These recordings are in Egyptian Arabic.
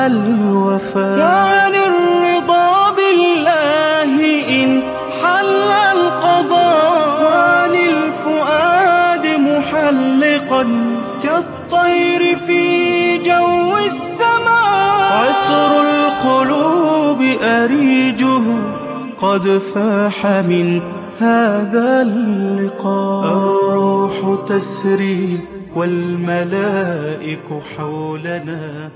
الوفاء وعن الرضا بالله إن حل القضاء وعن الفؤاد محلقا كالطير في جو السماء عطر القلوب أريجه قد فاح من هذا اللقاء الروح تسري والملائك حولنا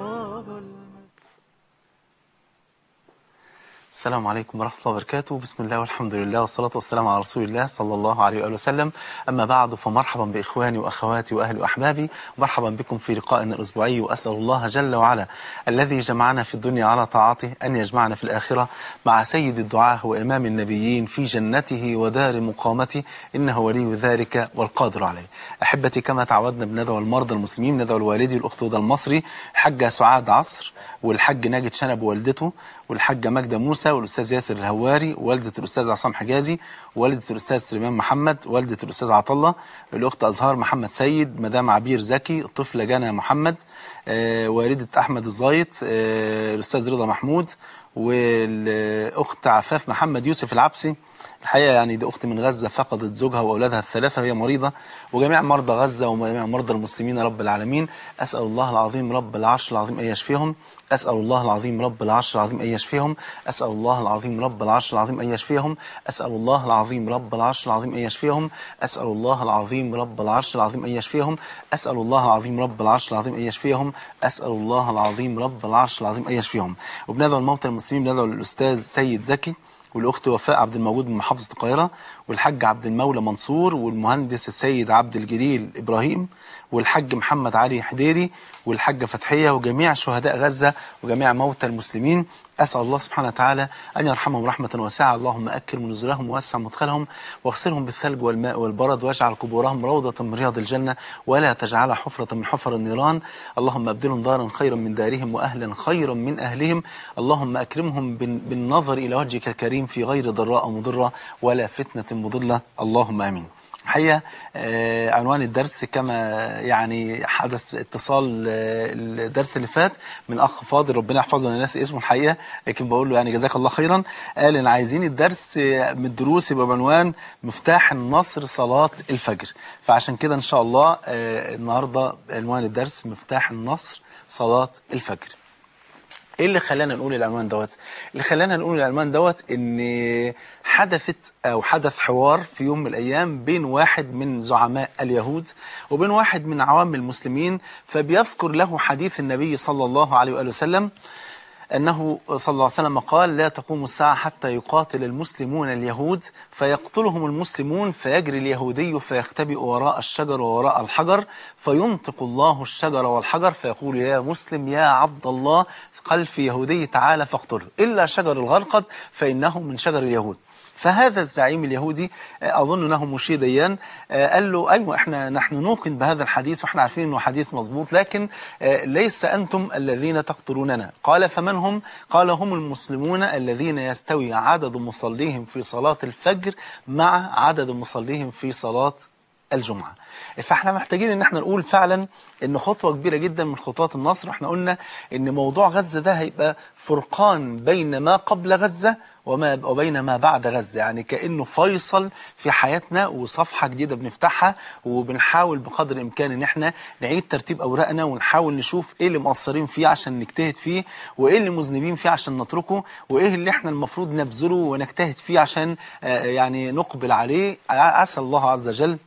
السلام عليكم ورحمة الله وبركاته بسم الله والحمد لله والصلاة والسلام على رسول الله صلى الله عليه وآله وسلم أما بعد فمرحبا بإخواني وأخواتي وأهلي وأحبابي مرحبا بكم في لقائنا الأسبوعي وأسأل الله جل وعلا الذي جمعنا في الدنيا على طاعته أن يجمعنا في الآخرة مع سيد الدعاة وإمام النبيين في جنته ودار مقامته إنه ولي ذلك والقادر عليه أحبتي كما تعودنا بندعو المرضى المسلمين ندعو الوالدي الأخت هدى المصري الحاجة سعاد عصر والحاج ناجد شنب ووالدته والحاجة ماجدة موسى والأستاذ ياسر الهواري والدة الأستاذ عصام حجازي والدة الأستاذ سليمان محمد والدة الأستاذ عطلة الأخت أزهار محمد سيد مدام عبير زكي الطفلة جانا محمد آه والدة أحمد الزايط آه الأستاذ رضا محمود والأخت عفاف محمد يوسف العبسي الحقيقة يعني دي أخت من غزة فقدت زوجها وأولادها الثلاثة وهي مريضة وجميع مرضى غزة وجميع مرضى المسلمين رب العالمين أسأل الله العظيم رب العرش العظيم أن يشفيهم أسأل الله العظيم رب العرش العظيم أن يشفيهم أسأل الله العظيم رب العرش العظيم أن يشفيهم أسأل الله العظيم رب العرش العظيم أن يشفيهم أسأل الله العظيم رب العرش العظيم أن يشفيهم أسأل الله العظيم رب العرش العظيم أن يشفيهم أسأل الله العظيم رب العرش العظيم أن يشفيهم وبندعو الموتى المسلمين بندعو الأستاذ سيد زكي والأخت وفاء عبد الموجود من محافظة القاهرة والحاج عبد المولى منصور والمهندس السيد عبد الجليل إبراهيم والحاج محمد علي حديري والحاجة فتحية وجميع شهداء غزة وجميع موتى المسلمين أسأل الله سبحانه وتعالى أن يرحمهم رحمة واسعة اللهم أكرم نزلهم ووسع مدخلهم واغسلهم بالثلج والماء والبرد واجعل قبورهم روضة من رياض الجنة ولا تجعلها حفرة من حفر النيران اللهم أبدلهم دارا خيرا من دارهم وأهلا خيرا من أهلهم اللهم أكرمهم بالنظر إلى وجهك الكريم في غير ضراء مضرة ولا فتنة مضلة اللهم آمين الحقيقة آه عنوان الدرس كما يعني حدث اتصال آه الدرس اللي فات من أخ فاضل ربنا يحفظنا الناس اسمه الحقيقة لكن بقول له يعني جزاك الله خيرا قال إن عايزين الدرس من الدروس يبقى بعنوان مفتاح النصر صلاة الفجر فعشان كده إن شاء الله آه النهاردة عنوان الدرس مفتاح النصر صلاة الفجر ايه اللي خلانا نقول العنوان دوت اللي خلانا نقول العنوان دوت ان حدثت او حدث حوار في يوم من الايام بين واحد من زعماء اليهود وبين واحد من عوام المسلمين فبيذكر له حديث النبي صلى الله عليه واله وسلم أنه صلى الله عليه وسلم قال لا تقوم الساعة حتى يقاتل المسلمون اليهود فيقتلهم المسلمون فيجري اليهودي فيختبئ وراء الشجر ووراء الحجر فينطق الله الشجر والحجر فيقول يا مسلم يا عبد الله خلف يهودي تعالى فاقتله إلا شجر الغرقد فإنه من شجر اليهود فهذا الزعيم اليهودي أظن أنه مشي ديان قال له أيوة إحنا نحن نوقن بهذا الحديث وإحنا عارفين أنه حديث مظبوط لكن ليس أنتم الذين تقتلوننا قال فمن هم؟ قال هم المسلمون الذين يستوي عدد مصليهم في صلاة الفجر مع عدد مصليهم في صلاة الجمعة فاحنا محتاجين ان احنا نقول فعلا ان خطوة كبيرة جدا من خطوات النصر واحنا قلنا ان موضوع غزة ده هيبقى فرقان بين ما قبل غزة وما وبين ما بعد غزة يعني كأنه فيصل في حياتنا وصفحة جديدة بنفتحها وبنحاول بقدر الإمكان إن احنا نعيد ترتيب أوراقنا ونحاول نشوف إيه اللي مقصرين فيه عشان نجتهد فيه وإيه اللي مذنبين فيه عشان نتركه وإيه اللي احنا المفروض نبذله ونجتهد فيه عشان يعني نقبل عليه عسى الله عز وجل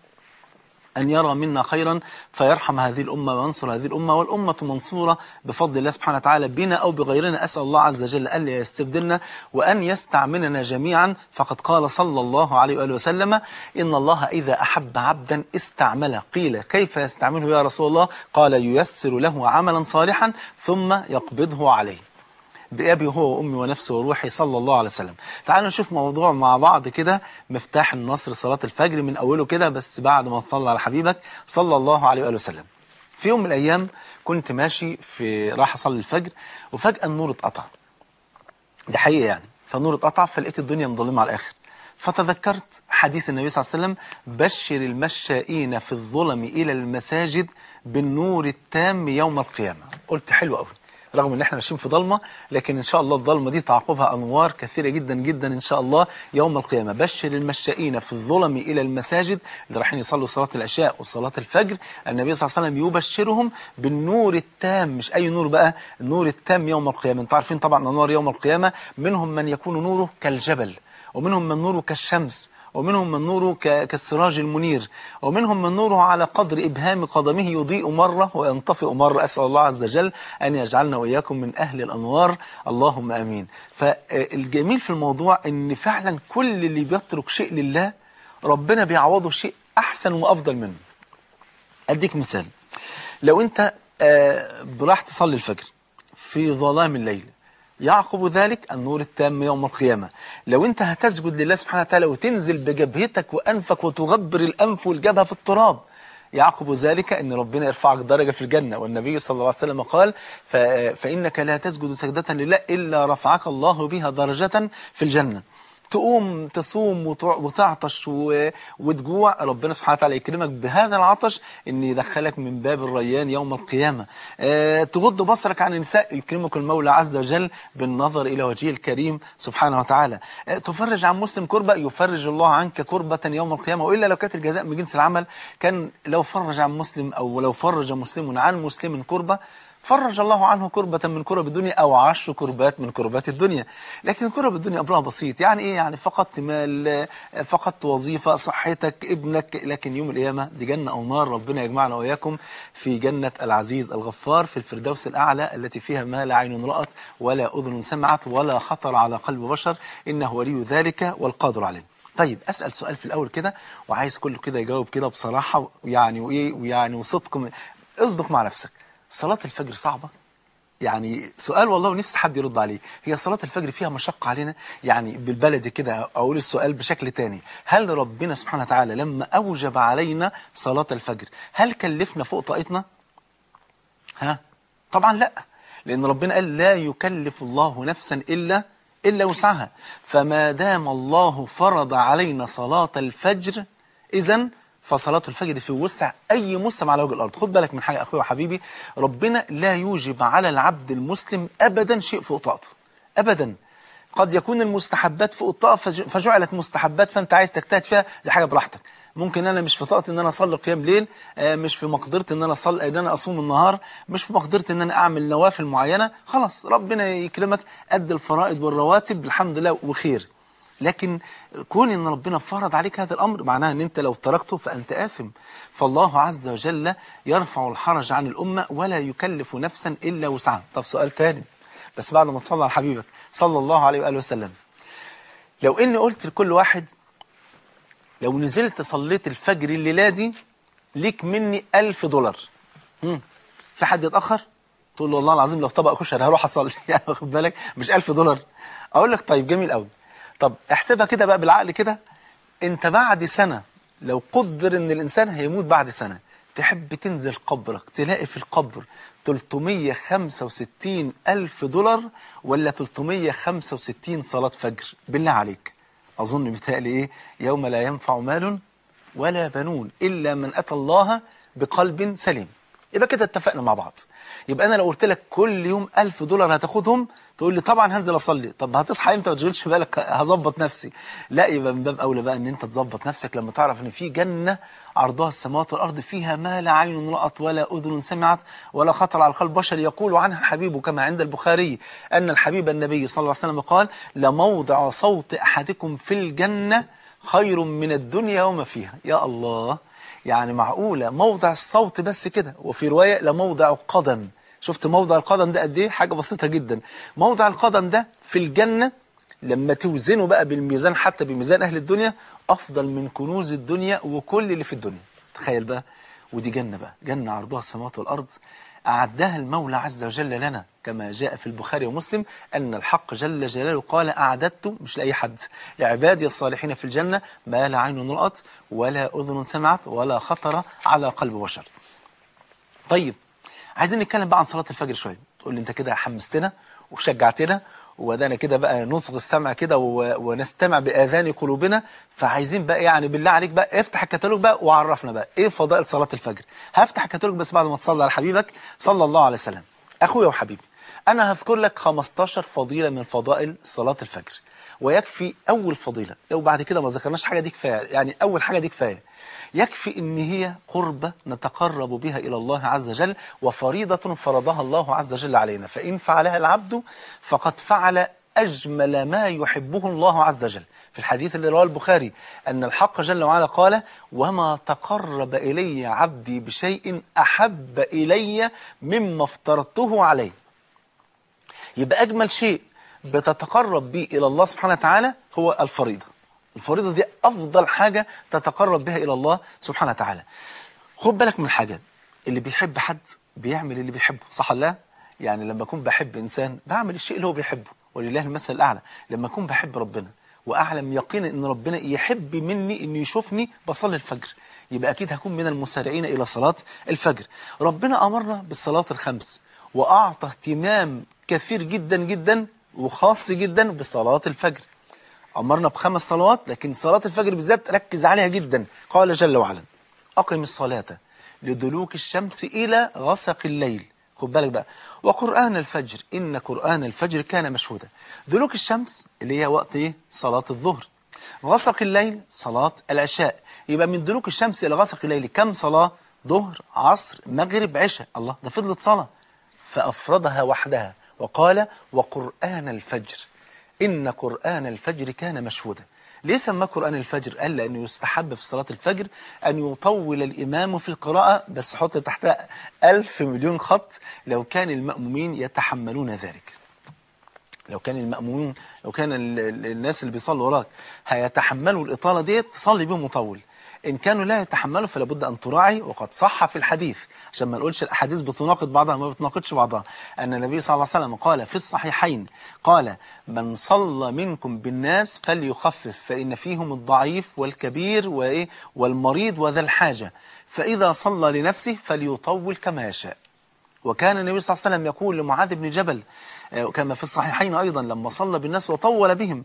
أن يرى منا خيرا فيرحم هذه الأمة وينصر هذه الأمة والأمة منصورة بفضل الله سبحانه وتعالى بنا أو بغيرنا أسأل الله عز وجل أن يستبدلنا وأن يستعملنا جميعا فقد قال صلى الله عليه وآله وسلم إن الله إذا أحب عبدا استعمله قيل كيف يستعمله يا رسول الله قال ييسر له عملا صالحا ثم يقبضه عليه بأبي هو وأمي ونفسي وروحي صلى الله عليه وسلم تعالوا نشوف موضوع مع بعض كده مفتاح النصر صلاة الفجر من أوله كده بس بعد ما تصلى على حبيبك صلى الله عليه وآله وسلم في يوم من الأيام كنت ماشي في راح أصلي الفجر وفجأة النور اتقطع دي حقيقة يعني فالنور اتقطع فلقيت الدنيا مظلمة على الآخر فتذكرت حديث النبي صلى الله عليه وسلم بشر المشائين في الظلم إلى المساجد بالنور التام يوم القيامة قلت حلو قوي رغم ان احنا ماشيين في ضلمه لكن ان شاء الله الضلمه دي تعقبها انوار كثيره جدا جدا ان شاء الله يوم القيامه بشر المشائين في الظلم الى المساجد اللي رايحين يصلوا صلاه العشاء وصلاه الفجر النبي صلى الله عليه وسلم يبشرهم بالنور التام مش اي نور بقى النور التام يوم القيامه انتوا عارفين طبعا انوار يوم القيامه منهم من يكون نوره كالجبل ومنهم من نوره كالشمس ومنهم من نوره ك- كالسراج المنير ومنهم من نوره على قدر إبهام قدمه يضيء مرة وينطفئ مرة أسأل الله عز وجل أن يجعلنا وإياكم من أهل الأنوار اللهم أمين فالجميل في الموضوع أن فعلا كل اللي بيترك شيء لله ربنا بيعوضه شيء أحسن وأفضل منه أديك مثال لو أنت آه، راح تصلي الفجر في ظلام الليل يعقب ذلك النور التام يوم القيامة لو انت هتسجد لله سبحانه وتعالى وتنزل بجبهتك وأنفك وتغبر الأنف والجبهة في التراب يعقب ذلك أن ربنا يرفعك درجة في الجنة والنبي صلى الله عليه وسلم قال ف- فإنك لا تسجد سجدة لله إلا رفعك الله بها درجة في الجنة تقوم تصوم وتع- وتعطش و- وتجوع ربنا سبحانه وتعالى يكرمك بهذا العطش ان يدخلك من باب الريان يوم القيامة أه تغض بصرك عن النساء يكرمك المولى عز وجل بالنظر إلى وجهه الكريم سبحانه وتعالى أه تفرج عن مسلم كربة يفرج الله عنك كربة يوم القيامة وإلا لو كانت الجزاء من جنس العمل كان لو فرج عن مسلم أو لو فرج مسلم عن مسلم كربة فرج الله عنه كربة من كرب الدنيا أو عشر كربات من كربات الدنيا لكن كرب الدنيا أمرها بسيط يعني إيه يعني فقدت مال فقدت وظيفة صحتك ابنك لكن يوم القيامة دي جنة أو نار ربنا يجمعنا وإياكم في جنة العزيز الغفار في الفردوس الأعلى التي فيها ما لا عين رأت ولا أذن سمعت ولا خطر على قلب بشر إنه ولي ذلك والقادر عليه طيب أسأل سؤال في الأول كده وعايز كله كده يجاوب كده بصراحة يعني وإيه ويعني وصدق اصدق مع نفسك صلاة الفجر صعبة يعني سؤال والله ونفسي حد يرد عليه هي صلاة الفجر فيها مشقة علينا يعني بالبلدي كده أقول السؤال بشكل تاني هل ربنا سبحانه وتعالى لما أوجب علينا صلاة الفجر هل كلفنا فوق طاقتنا ها طبعا لا لأن ربنا قال لا يكلف الله نفسا إلا إلا وسعها فما دام الله فرض علينا صلاة الفجر إذا فصلاة الفجر في وسع أي مسلم على وجه الأرض خد بالك من حاجة أخوي وحبيبي ربنا لا يوجب على العبد المسلم أبدا شيء فوق طاقته أبدا قد يكون المستحبات فوق الطاقة فج- فجعلت مستحبات فأنت عايز تجتهد فيها دي حاجة براحتك ممكن انا مش في طاقتي ان انا اصلي قيام ليل آه، مش في مقدرتي ان انا اصلي ان انا اصوم النهار مش في مقدرتي ان انا اعمل نوافل معينه خلاص ربنا يكرمك قد الفرائض والرواتب الحمد لله وخير لكن كون ان ربنا فرض عليك هذا الامر معناه ان انت لو تركته فانت اثم فالله عز وجل يرفع الحرج عن الامه ولا يكلف نفسا الا وسعها طب سؤال تاني بس بعد ما تصلي على حبيبك صلى الله عليه واله وسلم لو اني قلت لكل واحد لو نزلت صليت الفجر الليلة دي ليك مني ألف دولار هم. في حد يتأخر تقول له والله العظيم لو طبق كشري هروح أصلي يعني واخد بالك مش ألف دولار أقول لك طيب جميل قوي طب احسبها كده بقى بالعقل كده أنت بعد سنة لو قدر إن الإنسان هيموت بعد سنة تحب تنزل قبرك تلاقي في القبر 365 ألف دولار ولا 365 صلاة فجر بالله عليك أظن بتهيألي إيه يوم لا ينفع مال ولا بنون إلا من أتى الله بقلب سليم يبقى كده اتفقنا مع بعض يبقى أنا لو قلت لك كل يوم ألف دولار هتاخدهم تقول لي طبعا هنزل أصلي طب هتصحى إمتى ما تشغلش بالك هظبط نفسي لا يبقى من باب أولى بقى إن أنت تظبط نفسك لما تعرف إن في جنة عرضها السماوات والأرض فيها ما لا عين رأت ولا أذن سمعت ولا خطر على قلب بشر يقول عنها الحبيب كما عند البخاري أن الحبيب النبي صلى الله عليه وسلم قال لموضع صوت أحدكم في الجنة خير من الدنيا وما فيها يا الله يعني معقولة موضع الصوت بس كده وفي رواية لموضع قدم شفت موضع القدم ده قد ايه حاجة بسيطة جدا موضع القدم ده في الجنة لما توزنه بقى بالميزان حتى بميزان أهل الدنيا أفضل من كنوز الدنيا وكل اللي في الدنيا تخيل بقى ودي جنة بقى جنة عرضها السماوات والأرض أعدها المولى عز وجل لنا كما جاء في البخاري ومسلم أن الحق جل جلاله قال أعددت مش لأي حد لعبادي الصالحين في الجنة ما لا عين رأت ولا أذن سمعت ولا خطر على قلب بشر طيب عايزين نتكلم بقى عن صلاة الفجر شوية تقول لي أنت كده حمستنا وشجعتنا وبدانا كده بقى نصغ السمع كده و... ونستمع بآذان قلوبنا فعايزين بقى يعني بالله عليك بقى افتح الكتالوج بقى وعرفنا بقى ايه فضائل صلاة الفجر هفتح الكتالوج بس بعد ما تصلي على حبيبك صلى الله عليه وسلم اخويا وحبيبي أنا هذكر لك 15 فضيلة من فضائل صلاة الفجر ويكفي أول فضيلة لو بعد كده ما ذكرناش حاجة دي كفاية يعني أول حاجة دي كفاية يكفي إن هي قربة نتقرب بها إلى الله عز وجل وفريضة فرضها الله عز وجل علينا فإن فعلها العبد فقد فعل أجمل ما يحبه الله عز وجل في الحديث اللي رواه البخاري أن الحق جل وعلا قال وما تقرب إلي عبدي بشيء أحب إلي مما افترضته عليه يبقى أجمل شيء بتتقرب به إلى الله سبحانه وتعالى هو الفريضة الفريضة دي أفضل حاجة تتقرب بها إلى الله سبحانه وتعالى خد بالك من حاجة اللي بيحب حد بيعمل اللي بيحبه صح ولا لا؟ يعني لما أكون بحب إنسان بعمل الشيء اللي هو بيحبه ولله المثل الأعلى لما أكون بحب ربنا وأعلم يقينا أن ربنا يحب مني أنه يشوفني بصلي الفجر يبقى أكيد هكون من المسارعين إلى صلاة الفجر ربنا أمرنا بالصلاة الخمس وأعطى اهتمام كثير جدا جدا وخاص جدا بصلاة الفجر أمرنا بخمس صلوات لكن صلاة الفجر بالذات ركز عليها جدا قال جل وعلا أقم الصلاة لدلوك الشمس إلى غسق الليل خد بالك بقى وقرآن الفجر إن قرآن الفجر كان مشهودا دلوك الشمس اللي هي وقت إيه؟ صلاة الظهر غسق الليل صلاة العشاء يبقى من دلوك الشمس إلى غسق الليل كم صلاة ظهر عصر مغرب عشاء الله ده فضلت صلاة فأفردها وحدها وقال وقرآن الفجر إن قرآن الفجر كان مشهودا ليه سماه قرآن الفجر قال لأنه يستحب في صلاة الفجر أن يطول الإمام في القراءة بس حط تحتها ألف مليون خط لو كان المأمومين يتحملون ذلك لو كان المأمومين لو كان ال- ال- الناس اللي بيصلوا وراك هيتحملوا الإطالة ديت تصلي بهم مطول إن كانوا لا يتحملوا فلا بد أن تراعي وقد صح في الحديث عشان ما نقولش الأحاديث بتناقض بعضها ما بتناقضش بعضها أن النبي صلى الله عليه وسلم قال في الصحيحين قال من صلى منكم بالناس فليخفف فإن فيهم الضعيف والكبير وإيه والمريض وذا الحاجة فإذا صلى لنفسه فليطول كما يشاء وكان النبي صلى الله عليه وسلم يقول لمعاذ بن جبل آه، كما في الصحيحين أيضا لما صلى بالناس وطول بهم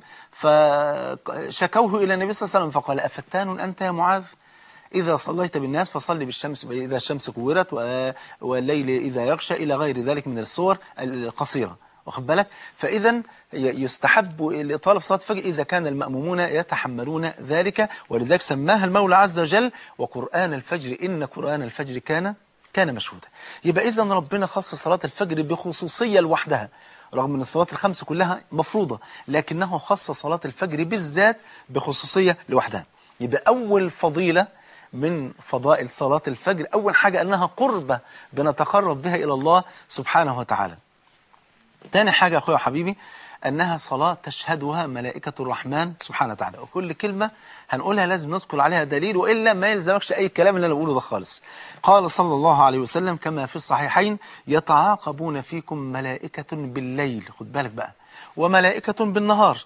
فشكوه إلى النبي صلى الله عليه وسلم فقال أفتان أنت يا معاذ إذا صليت بالناس فصل بالشمس إذا الشمس كورت و- والليل إذا يغشى إلى غير ذلك من الصور القصيرة واخد بالك فإذا ي- يستحب الإطالة في صلاة الفجر إذا كان المأمومون يتحملون ذلك ولذلك سماها المولى عز وجل وقرآن الفجر إن قرآن الفجر كان كان مشهودا يبقى إذا ربنا خص صلاة الفجر بخصوصية لوحدها رغم أن الصلاة الخمس كلها مفروضة لكنه خص صلاة الفجر بالذات بخصوصية لوحدها يبقى أول فضيلة من فضائل صلاة الفجر أول حاجة أنها قربة بنتقرب بها إلى الله سبحانه وتعالى تاني حاجة أخويا وحبيبي أنها صلاة تشهدها ملائكة الرحمن سبحانه وتعالى وكل كلمة هنقولها لازم نذكر عليها دليل وإلا ما يلزمكش أي كلام اللي أنا بقوله ده خالص قال صلى الله عليه وسلم كما في الصحيحين يتعاقبون فيكم ملائكة بالليل خد بالك بقى وملائكة بالنهار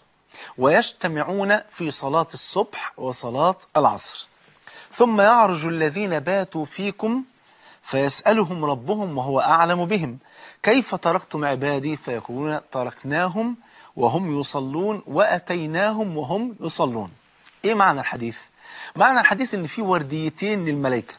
ويجتمعون في صلاة الصبح وصلاة العصر ثم يعرج الذين باتوا فيكم فيسألهم ربهم وهو أعلم بهم كيف تركتم عبادي فيقولون تركناهم وهم يصلون وأتيناهم وهم يصلون إيه معنى الحديث؟ معنى الحديث إن في ورديتين للملائكة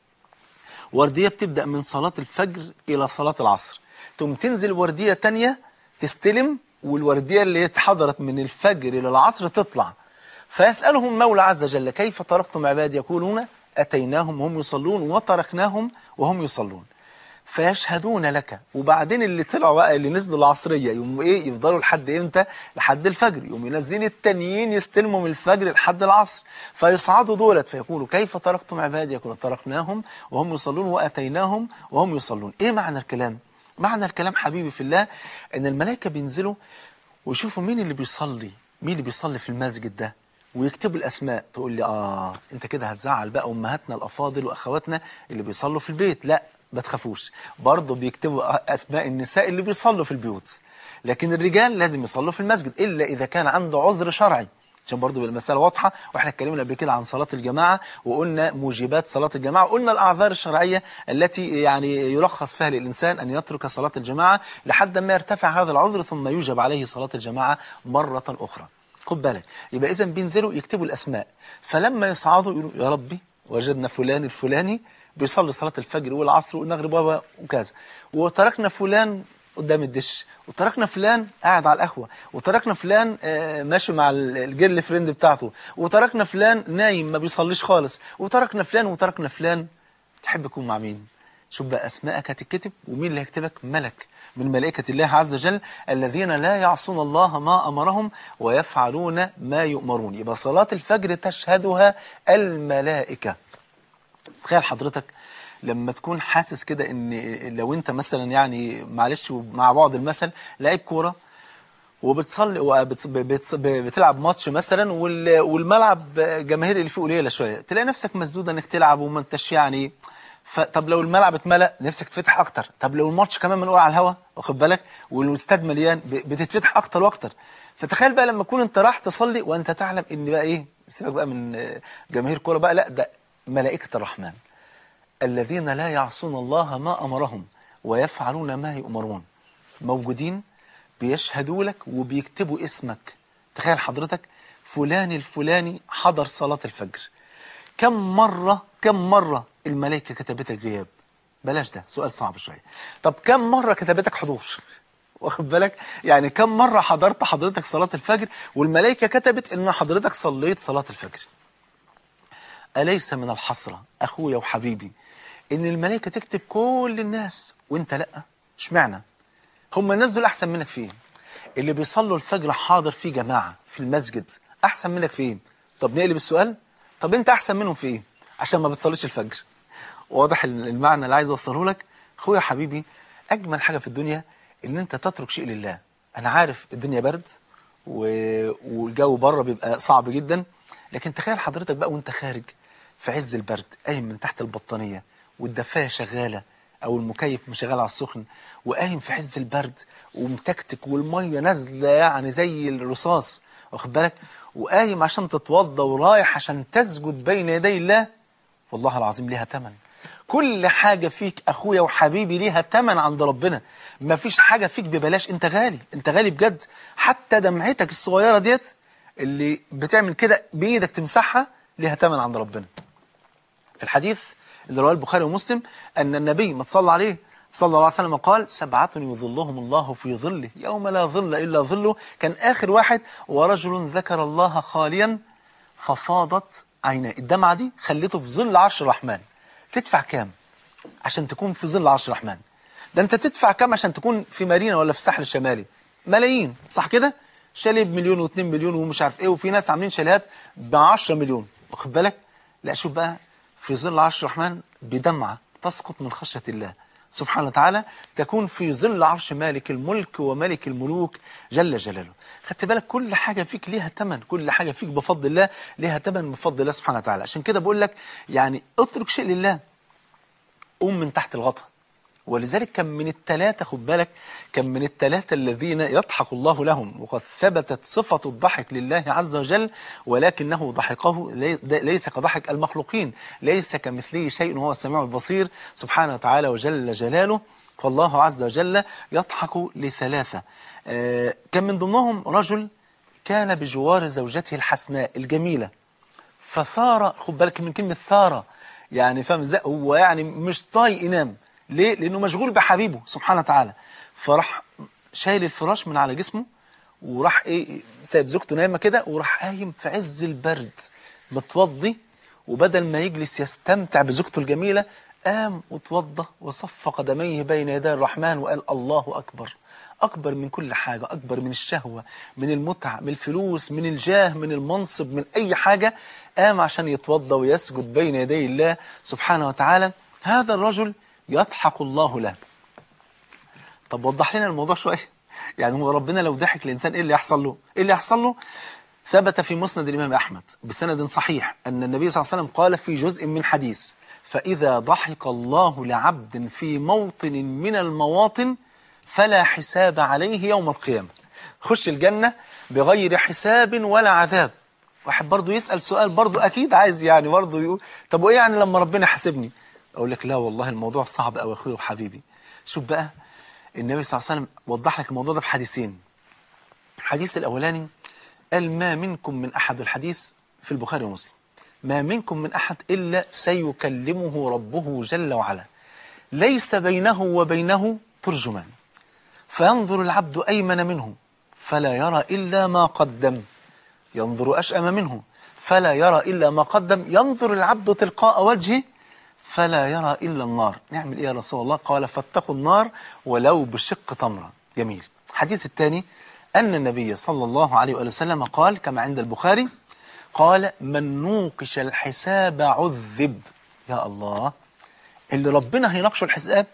وردية بتبدأ من صلاة الفجر إلى صلاة العصر ثم تنزل وردية تانية تستلم والوردية اللي اتحضرت من الفجر إلى العصر تطلع فيسألهم المولى عز وجل كيف تركتم عبادي يقولون أتيناهم وهم يصلون وتركناهم وهم يصلون فيشهدون لك وبعدين اللي طلعوا بقى اللي نزلوا العصرية يوم ايه يفضلوا لحد امتى لحد الفجر يوم ينزلين التانيين يستلموا من الفجر لحد العصر فيصعدوا دولت فيقولوا كيف تركتم عبادي يقولوا تركناهم وهم يصلون واتيناهم وهم يصلون ايه معنى الكلام معنى الكلام حبيبي في الله ان الملائكة بينزلوا ويشوفوا مين اللي بيصلي مين اللي بيصلي في المسجد ده ويكتبوا الاسماء تقول لي اه انت كده هتزعل بقى امهاتنا الافاضل واخواتنا اللي بيصلوا في البيت لا ما تخافوش برضه بيكتبوا اسماء النساء اللي بيصلوا في البيوت لكن الرجال لازم يصلوا في المسجد الا اذا كان عنده عذر شرعي عشان برضه المسألة واضحة واحنا اتكلمنا قبل كده عن صلاة الجماعة وقلنا موجبات صلاة الجماعة وقلنا الأعذار الشرعية التي يعني يرخص فيها للإنسان أن يترك صلاة الجماعة لحد ما يرتفع هذا العذر ثم يوجب عليه صلاة الجماعة مرة أخرى خد بالك يبقى إذا بينزلوا يكتبوا الأسماء فلما يصعدوا يقولوا يا ربي وجدنا فلان الفلاني بيصلي صلاة الفجر والعصر والمغرب و- وكذا وتركنا فلان قدام الدش وتركنا فلان قاعد على القهوة وتركنا فلان آه، ماشي مع ال- الجيرل فريند بتاعته وتركنا فلان نايم ما بيصليش خالص وتركنا فلان وتركنا فلان تحب تكون مع مين شوف بقى أسماءك هتتكتب ومين اللي هيكتبك ملك من ملائكة الله عز وجل الذين لا يعصون الله ما أمرهم ويفعلون ما يؤمرون يبقى صلاة الفجر تشهدها الملائكة تخيل حضرتك لما تكون حاسس كده ان لو انت مثلا يعني معلش مع بعض المثل لعيب كوره وبتصلي وبتلعب ماتش مثلا وال- والملعب جماهير اللي فيه قليله شويه تلاقي نفسك مسدود انك تلعب وما انتش يعني ف... طب لو الملعب اتملى نفسك تفتح اكتر طب لو الماتش كمان منقول على الهوا واخد بالك والاستاد مليان ب... بتتفتح اكتر واكتر فتخيل بقى لما تكون انت راح تصلي وانت تعلم ان بقى ايه سيبك بقى من آه، جماهير كوره بقى لا ده ملائكه الرحمن الذين لا يعصون الله ما أمرهم ويفعلون ما يؤمرون موجودين بيشهدوا لك وبيكتبوا اسمك تخيل حضرتك فلان الفلاني حضر صلاة الفجر كم مرة كم مرة الملائكة كتبتك غياب بلاش ده سؤال صعب شوية طب كم مرة كتبتك حضور واخد بالك يعني كم مرة حضرت حضرتك صلاة الفجر والملائكة كتبت ان حضرتك صليت صلاة الفجر أليس من الحسرة أخويا وحبيبي إن الملائكة تكتب كل الناس وإنت لأ اشمعنى هم الناس دول أحسن منك فين اللي بيصلوا الفجر حاضر في جماعة في المسجد أحسن منك فين طب نقلب السؤال طب أنت أحسن منهم في إيه عشان ما بتصليش الفجر واضح المعنى اللي عايز أوصله لك أخويا حبيبي أجمل حاجة في الدنيا إن أنت تترك شيء لله أنا عارف الدنيا برد و... والجو بره بيبقى صعب جدا لكن تخيل حضرتك بقى وانت خارج في عز البرد قايم من تحت البطانية والدفاية شغالة أو المكيف مشغل على السخن وقايم في عز البرد ومتكتك والمية نازلة يعني زي الرصاص واخد بالك وقايم عشان تتوضى ورايح عشان تسجد بين يدي الله والله العظيم ليها تمن كل حاجة فيك أخويا وحبيبي ليها تمن عند ربنا ما فيش حاجة فيك ببلاش أنت غالي أنت غالي بجد حتى دمعتك الصغيرة ديت اللي بتعمل كده بإيدك تمسحها ليها تمن عند ربنا في الحديث اللي رواه البخاري ومسلم أن النبي ما تصلى عليه صلى الله عليه وسلم قال سبعة يظلهم الله في ظله يوم لا ظل إلا ظله كان آخر واحد ورجل ذكر الله خاليا ففاضت عيناه الدمعة دي خليته في ظل عرش الرحمن تدفع كام عشان تكون في ظل عرش الرحمن ده انت تدفع كام عشان تكون في مارينا ولا في الساحل الشمالي ملايين صح كده شاليه بمليون واثنين مليون ومش عارف ايه وفي ناس عاملين شاليهات ب 10 مليون واخد بالك لا شوف بقى في ظل عرش الرحمن بدمعة تسقط من خشية الله سبحانه وتعالى تكون في ظل عرش مالك الملك وملك الملوك جل جلاله خدت بالك كل حاجة فيك ليها تمن كل حاجة فيك بفضل الله ليها تمن بفضل الله سبحانه وتعالى عشان كده بقول لك يعني اترك شيء لله قوم من تحت الغطاء ولذلك كان من الثلاثة خد بالك كان من الثلاثة الذين يضحك الله لهم وقد ثبتت صفة الضحك لله عز وجل ولكنه ضحكه لي- ليس كضحك المخلوقين ليس كمثله شيء وهو السميع البصير سبحانه وتعالى وجل جلاله فالله عز وجل يضحك لثلاثة آه، كان من ضمنهم رجل كان بجوار زوجته الحسناء الجميلة فثار خد بالك من كلمة ثارة يعني فاهم ازاي هو يعني مش طايق ينام ليه لانه مشغول بحبيبه سبحانه وتعالى فراح شايل الفراش من على جسمه وراح ايه سايب زوجته نايمه كده وراح قايم في عز البرد متوضي وبدل ما يجلس يستمتع بزوجته الجميله قام وتوضى وصف قدميه بين يدي الرحمن وقال الله اكبر أكبر من كل حاجة أكبر من الشهوة من المتعة من الفلوس من الجاه من المنصب من أي حاجة قام عشان يتوضى ويسجد بين يدي الله سبحانه وتعالى هذا الرجل يضحك الله له طب وضح لنا الموضوع شوية يعني هو ربنا لو ضحك الإنسان إيه اللي يحصل له إيه اللي يحصل له ثبت في مسند الإمام أحمد بسند صحيح أن النبي صلى الله عليه وسلم قال في جزء من حديث فإذا ضحك الله لعبد في موطن من المواطن فلا حساب عليه يوم القيامة خش الجنة بغير حساب ولا عذاب واحد برضو يسأل سؤال برضو أكيد عايز يعني برضو يقول طب وإيه يعني لما ربنا يحاسبني أقول لك لا والله الموضوع صعب أوي أخوي وحبيبي شوف بقى النبي صلى الله عليه وسلم وضح لك الموضوع ده بحديثين الحديث الأولاني قال ما منكم من أحد الحديث في البخاري ومسلم ما منكم من أحد إلا سيكلمه ربه جل وعلا ليس بينه وبينه ترجمان فينظر العبد أيمن منه فلا يرى إلا ما قدم ينظر أشأم منه فلا يرى إلا ما قدم ينظر العبد تلقاء وجهه فلا يرى إلا النار نعمل إيه يا رسول الله قال فاتقوا النار ولو بشق تمرة جميل الحديث الثاني أن النبي صلى الله عليه وآله وسلم قال كما عند البخاري قال من نوقش الحساب عذب يا الله اللي ربنا هيناقشه الحساب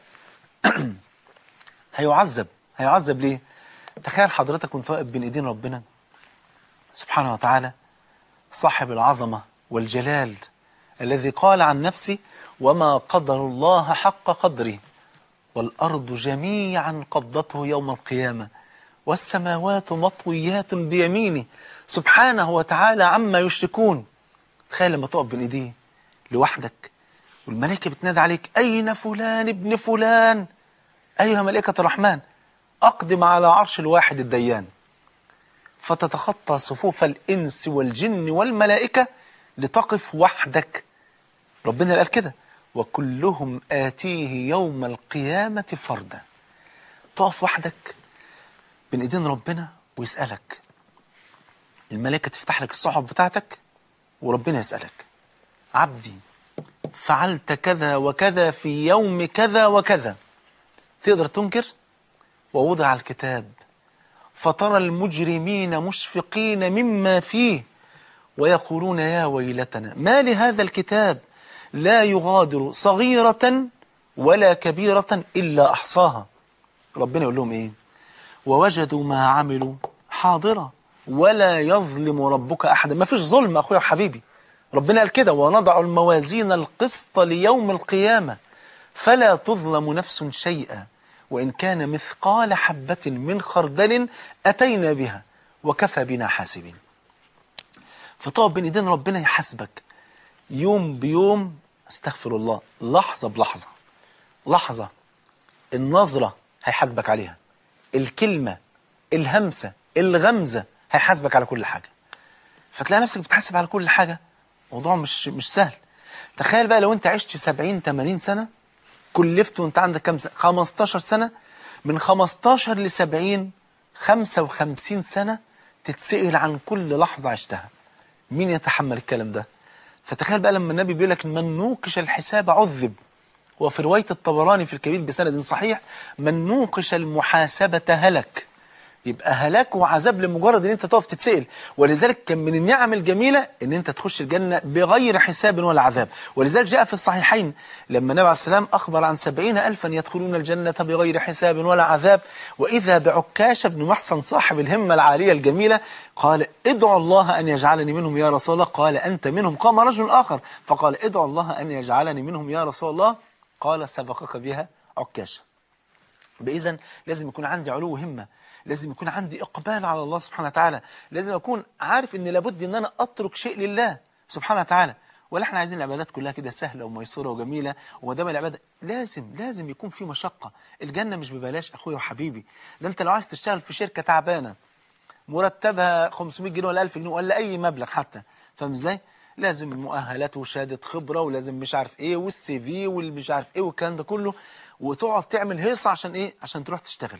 هيعذب هيعذب ليه تخيل حضرتك وانت واقف بين ايدين ربنا سبحانه وتعالى صاحب العظمة والجلال الذي قال عن نفسه وما قدر الله حق قدره والأرض جميعا قبضته يوم القيامة والسماوات مطويات بيمينه سبحانه وتعالى عما يشركون تخيل لما تقف بين ايديه لوحدك والملائكة بتنادي عليك أين فلان ابن فلان أيها ملائكة الرحمن أقدم على عرش الواحد الديان فتتخطى صفوف الإنس والجن والملائكة لتقف وحدك ربنا اللي قال كده وكلهم آتيه يوم القيامة فردا تقف وحدك بين ايدين ربنا ويسألك الملائكة تفتح لك الصحف بتاعتك وربنا يسألك عبدي فعلت كذا وكذا في يوم كذا وكذا تقدر تنكر ووضع الكتاب فترى المجرمين مشفقين مما فيه ويقولون يا ويلتنا ما لهذا الكتاب لا يغادر صغيرة ولا كبيرة إلا أحصاها ربنا يقول لهم إيه ووجدوا ما عملوا حاضرة ولا يظلم ربك أحدا ما فيش ظلم أخويا وحبيبي ربنا قال كده ونضع الموازين القسط ليوم القيامة فلا تظلم نفس شيئا وإن كان مثقال حبة من خردل أتينا بها وكفى بنا حاسبين فتقف بين ايدين ربنا يحاسبك يوم بيوم استغفر الله لحظة بلحظة لحظة النظرة هيحاسبك عليها الكلمة الهمسة الغمزة هيحاسبك على كل حاجة فتلاقي نفسك بتحاسب على كل حاجة موضوع مش مش سهل تخيل بقى لو انت عشت 70 80 سنة كلفت وانت عندك كام سنة 15 سنة من 15 ل 70 55 سنة تتسأل عن كل لحظة عشتها مين يتحمل الكلام ده فتخيل بقى لما النبي بيقول لك من نوقش الحساب عذب وفي رواية الطبراني في الكبير بسند صحيح من نوقش المحاسبة هلك يبقى هلاك وعذاب لمجرد ان انت تقف تتسأل ولذلك كان من النعم الجميلة ان انت تخش الجنة بغير حساب ولا عذاب ولذلك جاء في الصحيحين لما النبي عليه السلام اخبر عن سبعين الفا يدخلون الجنة بغير حساب ولا عذاب واذا بعكاش بن محصن صاحب الهمة العالية الجميلة قال ادعوا الله ان يجعلني منهم يا رسول الله قال انت منهم قام رجل اخر فقال ادعوا الله ان يجعلني منهم يا رسول الله قال سبقك بها عكاشة بإذن لازم يكون عندي علو همة لازم يكون عندي إقبال على الله سبحانه وتعالى لازم أكون عارف أن لابد أن أنا أترك شيء لله سبحانه وتعالى ولا احنا عايزين العبادات كلها كده سهلة وميسورة وجميلة وما دام العبادة لازم لازم يكون في مشقة الجنة مش ببلاش أخويا وحبيبي ده أنت لو عايز تشتغل في شركة تعبانة مرتبها 500 جنيه ولا 1000 جنيه ولا أي مبلغ حتى فاهم ازاي؟ لازم مؤهلات وشهادة خبرة ولازم مش عارف ايه والسي في والمش عارف ايه والكلام ده كله وتقعد تعمل هيصة عشان ايه عشان تروح تشتغل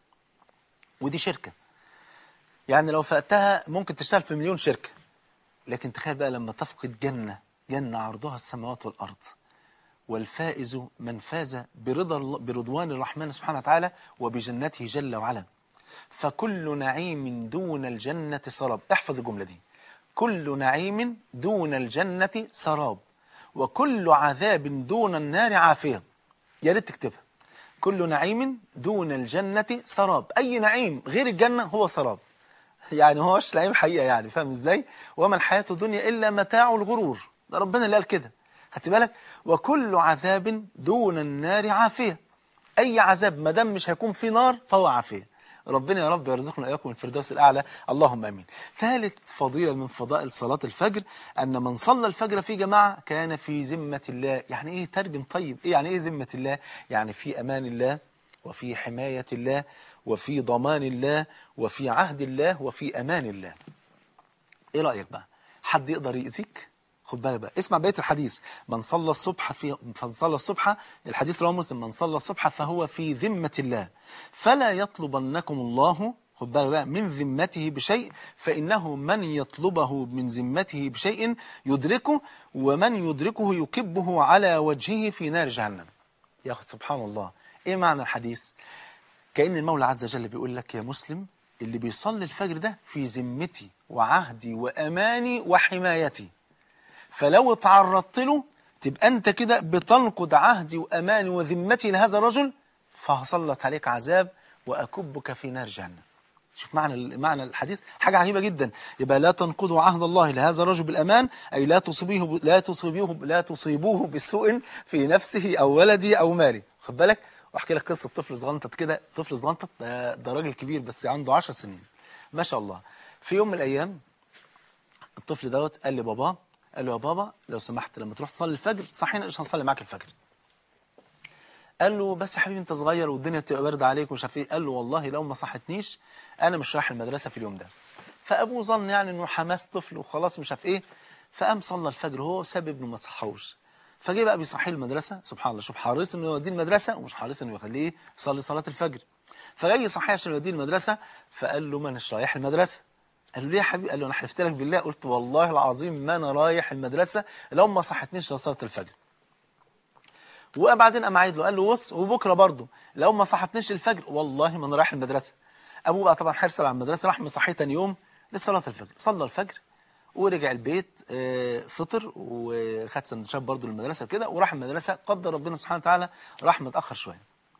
ودي شركة يعني لو فقتها ممكن تشتغل في مليون شركة لكن تخيل بقى لما تفقد جنة جنة عرضها السماوات والأرض والفائز من فاز برضا الله- برضوان الرحمن سبحانه وتعالى وبجنته جل وعلا فكل نعيم دون الجنة سراب احفظ الجملة دي كل نعيم دون الجنة سراب وكل عذاب دون النار عافية يا ريت تكتبها كل نعيم دون الجنة سراب أي نعيم غير الجنة هو سراب يعني هو مش نعيم حقيقة يعني فاهم ازاي وما الحياة الدنيا إلا متاع الغرور ده ربنا اللي قال كده هات بالك وكل عذاب دون النار عافية أي عذاب ما دام مش هيكون في نار فهو عافية ربنا يا رب يرزقنا إياكم الفردوس الأعلى اللهم أمين ثالث فضيلة من فضائل صلاة الفجر أن من صلى الفجر في جماعة كان في ذمة الله يعني إيه ترجم طيب إيه يعني إيه ذمة الله يعني في أمان الله وفي حماية الله وفي ضمان الله وفي عهد الله وفي أمان الله إيه رأيك بقى حد يقدر يأذيك خد بالك بقى اسمع بقيه الحديث من صلى الصبح في من صلى الصبح الحديث رواه مسلم من صلى الصبح فهو في ذمه الله فلا يطلبنكم الله خد بالك بقى من ذمته بشيء فانه من يطلبه من ذمته بشيء يدركه ومن يدركه يكبه على وجهه في نار جهنم يا اخي سبحان الله ايه معنى الحديث كأن المولى عز وجل بيقول لك يا مسلم اللي بيصلي الفجر ده في ذمتي وعهدي وأماني وحمايتي فلو اتعرضت له تبقى أنت كده بتنقض عهدي وأماني وذمتي لهذا الرجل فهسلط عليك عذاب وأكبك في نار جهنم شوف معنى معنى الحديث حاجة عجيبة جدا يبقى لا تنقضوا عهد الله لهذا الرجل بالأمان أي لا تصيبوه لا تصيبوه لا تصيبوه بسوء في نفسه أو ولده أو ماله خد بالك واحكي لك قصة طفل صغنطط كده طفل صغنطط ده, ده راجل كبير بس عنده 10 سنين ما شاء الله في يوم من الأيام الطفل دوت قال لباباه قال له يا بابا لو سمحت لما تروح تصلي الفجر صحينا مش هنصلي معاك الفجر قال له بس يا حبيبي انت صغير والدنيا بتبقى بارده عليك ومش عارف ايه قال له والله لو ما صحتنيش انا مش رايح المدرسه في اليوم ده فابوه ظن يعني انه حماس طفل وخلاص مش عارف ايه فقام صلى الفجر هو وساب ابنه ما صحوش فجه بقى بيصحيه المدرسه سبحان الله شوف حريص انه يوديه المدرسه ومش حريص انه يخليه يصلي صلاه الفجر فجاي يصحيه عشان يوديه المدرسه فقال له ما اناش رايح المدرسه قال له ليه يا حبيبي قال له انا حلفت لك بالله قلت والله العظيم ما انا رايح المدرسه لو ما صحتنيش لصلاه الفجر وبعدين قام عايد له قال له بص وبكره برضه لو ما صحتنيش الفجر والله ما انا رايح المدرسه ابوه بقى طبعا حرص على المدرسه راح مصحيه تاني يوم لصلاه الفجر صلى الفجر ورجع البيت آه، فطر وخد سندوتشات برضه للمدرسه كده وراح المدرسه قدر ربنا سبحانه وتعالى راح متاخر شويه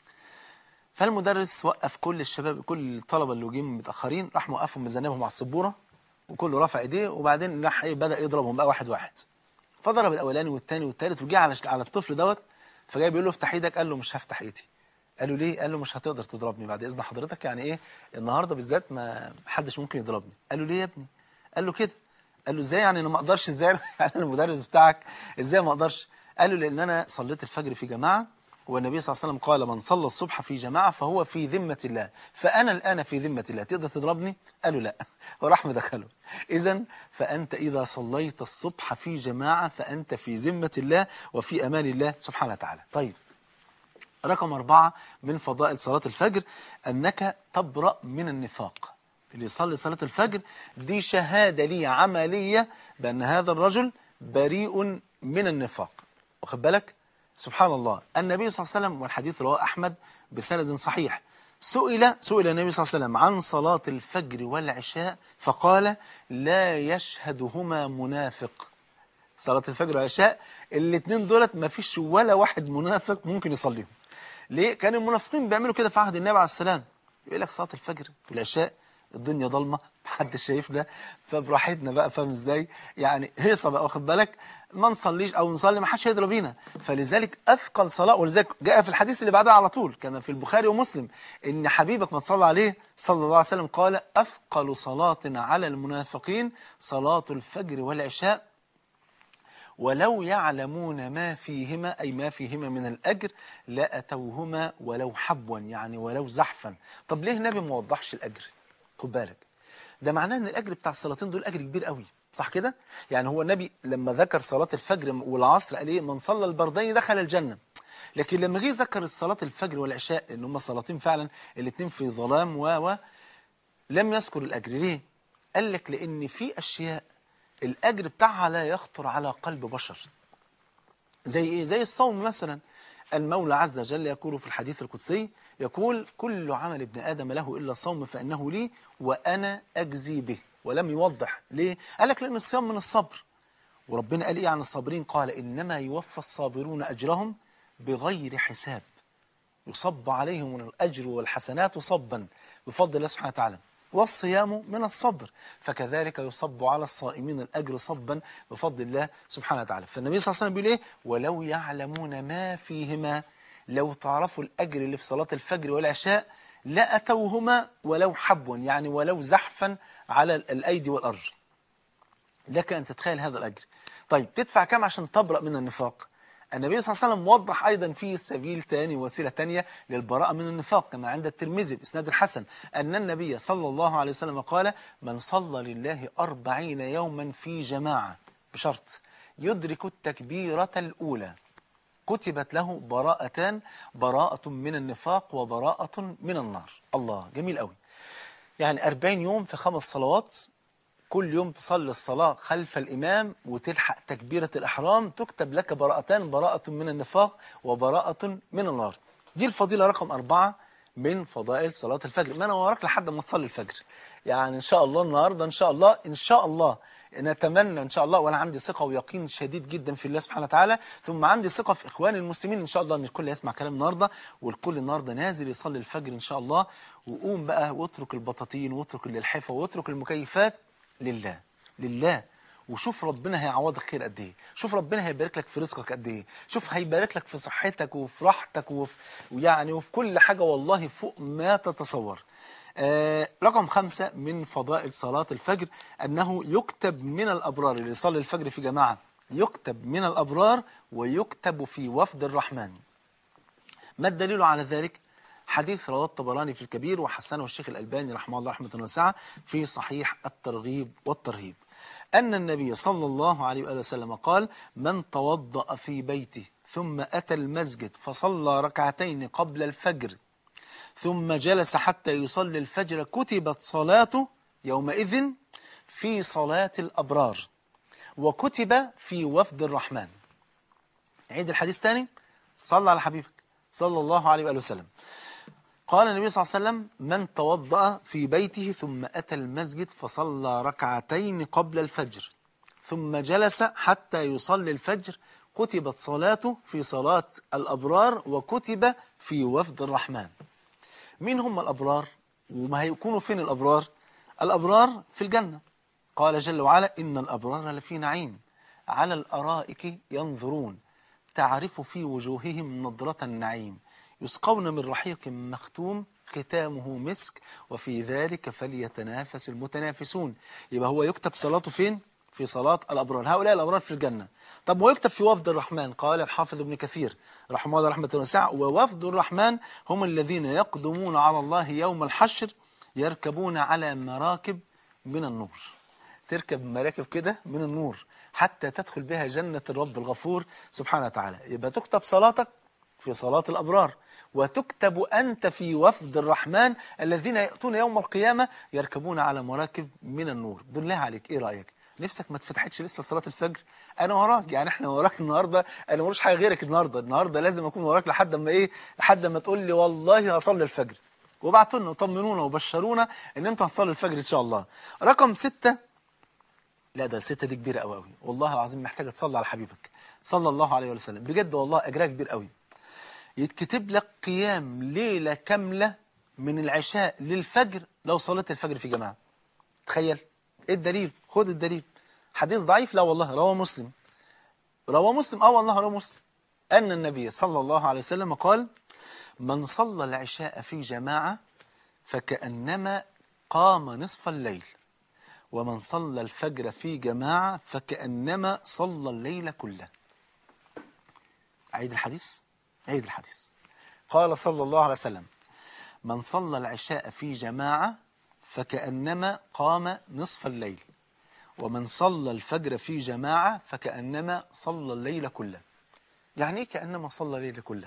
فالمدرس وقف كل الشباب كل الطلبه اللي جايين متاخرين راح موقفهم مزنبهم على السبوره وكله رفع ايديه وبعدين راح ايه بدا يضربهم بقى واحد واحد فضرب الاولاني والثاني والثالث وجه على على الطفل دوت فجاي بيقول له افتح ايدك قال له مش هفتح ايدي قال له ليه قال له مش هتقدر تضربني بعد اذن حضرتك يعني ايه النهارده بالذات ما حدش ممكن يضربني قال له ليه يا ابني قال له كده قال له ازاي يعني انا ما اقدرش ازاي انا المدرس بتاعك ازاي ما اقدرش قال له لان انا صليت الفجر في جماعه والنبي صلى الله عليه وسلم قال من صلى الصبح في جماعه فهو في ذمه الله فانا الان في ذمه الله تقدر تضربني قال له لا وراح مدخله اذا فانت اذا صليت الصبح في جماعه فانت في ذمه الله وفي امان الله سبحانه وتعالى طيب رقم أربعة من فضائل صلاة الفجر أنك تبرأ من النفاق اللي يصلي صلاة الفجر دي شهادة لي عملية بأن هذا الرجل بريء من النفاق واخد بالك سبحان الله النبي صلى الله عليه وسلم والحديث رواه أحمد بسند صحيح سئل سئل النبي صلى الله عليه وسلم عن صلاة الفجر والعشاء فقال لا يشهدهما منافق صلاة الفجر والعشاء الاثنين دولت ما فيش ولا واحد منافق ممكن يصليهم ليه؟ كان المنافقين بيعملوا كده في عهد النبي عليه السلام يقول لك صلاة الفجر والعشاء الدنيا ضلمة محدش شايفنا فبراحتنا بقى فاهم ازاي يعني هيصة بقى واخد بالك ما نصليش او نصلي ما حدش هيضرب بينا فلذلك اثقل صلاة ولذلك جاء في الحديث اللي بعدها على طول كما في البخاري ومسلم ان حبيبك ما تصلى عليه صلى الله عليه وسلم قال اثقل صلاة على المنافقين صلاة الفجر والعشاء ولو يعلمون ما فيهما أي ما فيهما من الأجر لأتوهما ولو حبوا يعني ولو زحفا طب ليه النبي ما وضحش الأجر خد بالك ده معناه ان الأجر بتاع الصلاتين دول أجر كبير قوي صح كده يعني هو النبي لما ذكر صلاة الفجر والعصر قال ايه من صلى البردين دخل الجنة لكن لما جه ذكر الصلاة الفجر والعشاء ان هم صلاتين فعلا الاثنين في ظلام و و لم يذكر الأجر ليه قال لك لأن في أشياء الأجر بتاعها لا يخطر على قلب بشر زي إيه؟ زي الصوم مثلا المولى عز وجل يقول في الحديث القدسي يقول كل عمل ابن آدم له إلا الصوم فإنه لي وأنا أجزي به ولم يوضح ليه؟ قال لك لأن الصيام من الصبر وربنا قال إيه عن الصابرين قال إنما يوفى الصابرون أجرهم بغير حساب يصب عليهم من الأجر والحسنات صبا بفضل الله سبحانه وتعالى والصيام من الصبر فكذلك يصب على الصائمين الأجر صبا بفضل الله سبحانه وتعالى فالنبي صلى الله عليه وسلم بيقول إيه ولو يعلمون ما فيهما لو تعرفوا الأجر اللي في صلاة الفجر والعشاء لأتوهما ولو حبوا يعني ولو زحفا على الأيدي والأرجل لك أن تتخيل هذا الأجر طيب تدفع كم عشان تبرأ من النفاق النبي صلى الله عليه وسلم وضح أيضا في سبيل تاني وسيلة تانية للبراءة من النفاق كما عند الترمذي بإسناد الحسن أن النبي صلى الله عليه وسلم قال من صلى لله أربعين يوما في جماعة بشرط يدرك التكبيرة الأولى كتبت له براءتان براءة من النفاق وبراءة من النار الله جميل قوي يعني 40 يوم في خمس صلوات كل يوم تصلي الصلاة خلف الإمام وتلحق تكبيرة الإحرام تكتب لك براءتان براءة من النفاق وبراءة من النار دي الفضيلة رقم أربعة من فضائل صلاة الفجر ما أنا وراك لحد ما تصلي الفجر يعني إن شاء الله النهاردة إن شاء الله إن شاء الله نتمنى إن شاء الله وأنا عندي ثقة ويقين شديد جدا في الله سبحانه وتعالى ثم عندي ثقة في إخواني المسلمين إن شاء الله إن الكل يسمع كلام النهاردة والكل النهاردة نازل يصلي الفجر إن شاء الله وقوم بقى واترك البطاطين واترك الالحفة واترك المكيفات لله لله وشوف ربنا هيعوضك خير قد ايه شوف ربنا هيبارك لك في رزقك قد ايه شوف هيبارك لك في صحتك وفي راحتك وفي ويعني وفي كل حاجة والله فوق ما تتصور آه رقم خمسة من فضائل صلاة الفجر أنه يكتب من الأبرار اللي يصلي الفجر في جماعة يكتب من الأبرار ويكتب في وفد الرحمن ما الدليل على ذلك حديث رواه الطبراني في الكبير وحسنه الشيخ الألباني رحمه الله رحمة واسعة في صحيح الترغيب والترهيب أن النبي صلى الله عليه وآله وسلم قال من توضأ في بيته ثم أتى المسجد فصلى ركعتين قبل الفجر ثم جلس حتى يصلي الفجر كتبت صلاته يومئذ في صلاة الأبرار وكتب في وفد الرحمن عيد الحديث ثاني صلى على حبيبك صلى الله عليه وآله وسلم قال النبي صلى الله عليه وسلم من توضأ في بيته ثم أتى المسجد فصلى ركعتين قبل الفجر ثم جلس حتى يصلي الفجر كتبت صلاته في صلاة الأبرار وكتب في وفد الرحمن مين هم الأبرار وما هيكونوا فين الأبرار الأبرار في الجنة قال جل وعلا إن الأبرار لفي نعيم على الأرائك ينظرون تعرف في وجوههم نضرة النعيم يسقون من رحيق مختوم ختامه مسك وفي ذلك فليتنافس المتنافسون يبقى هو يكتب صلاته فين؟ في صلاة الأبرار هؤلاء الأبرار في الجنة طب ويكتب في وفد الرحمن قال الحافظ ابن كثير رحمه الله رحمة واسعة ووفد الرحمن هم الذين يقدمون على الله يوم الحشر يركبون على مراكب من النور تركب مراكب كده من النور حتى تدخل بها جنة الرب الغفور سبحانه وتعالى يبقى تكتب صلاتك في صلاة الأبرار وتكتب أنت في وفد الرحمن الذين يأتون يوم القيامة يركبون على مراكب من النور بالله عليك إيه رأيك نفسك ما اتفتحتش لسه صلاة الفجر أنا وراك يعني إحنا وراك النهاردة أنا ملوش حاجة غيرك النهاردة النهاردة لازم أكون وراك لحد ما إيه لحد ما تقول لي والله هصلي الفجر وبعتوا لنا وطمنونا وبشرونا إن أنت هتصلي الفجر إن شاء الله رقم ستة لا ده الستة دي كبيرة قوي قوي والله العظيم محتاجة تصلي على حبيبك صلى الله عليه وسلم بجد والله أجرها كبير قوي يتكتب لك قيام ليلة كاملة من العشاء للفجر لو صليت الفجر في جماعة تخيل ايه الدليل خد الدليل حديث ضعيف لا والله رواه مسلم رواه مسلم اه والله رواه مسلم أن النبي صلى الله عليه وسلم قال من صلى العشاء في جماعة فكأنما قام نصف الليل ومن صلى الفجر في جماعة فكأنما صلى الليل كله عيد الحديث عيد الحديث قال صلى الله عليه وسلم من صلى العشاء في جماعة فكأنما قام نصف الليل ومن صلى الفجر في جماعة فكأنما صلى الليل كله يعني ايه كأنما صلى الليل كله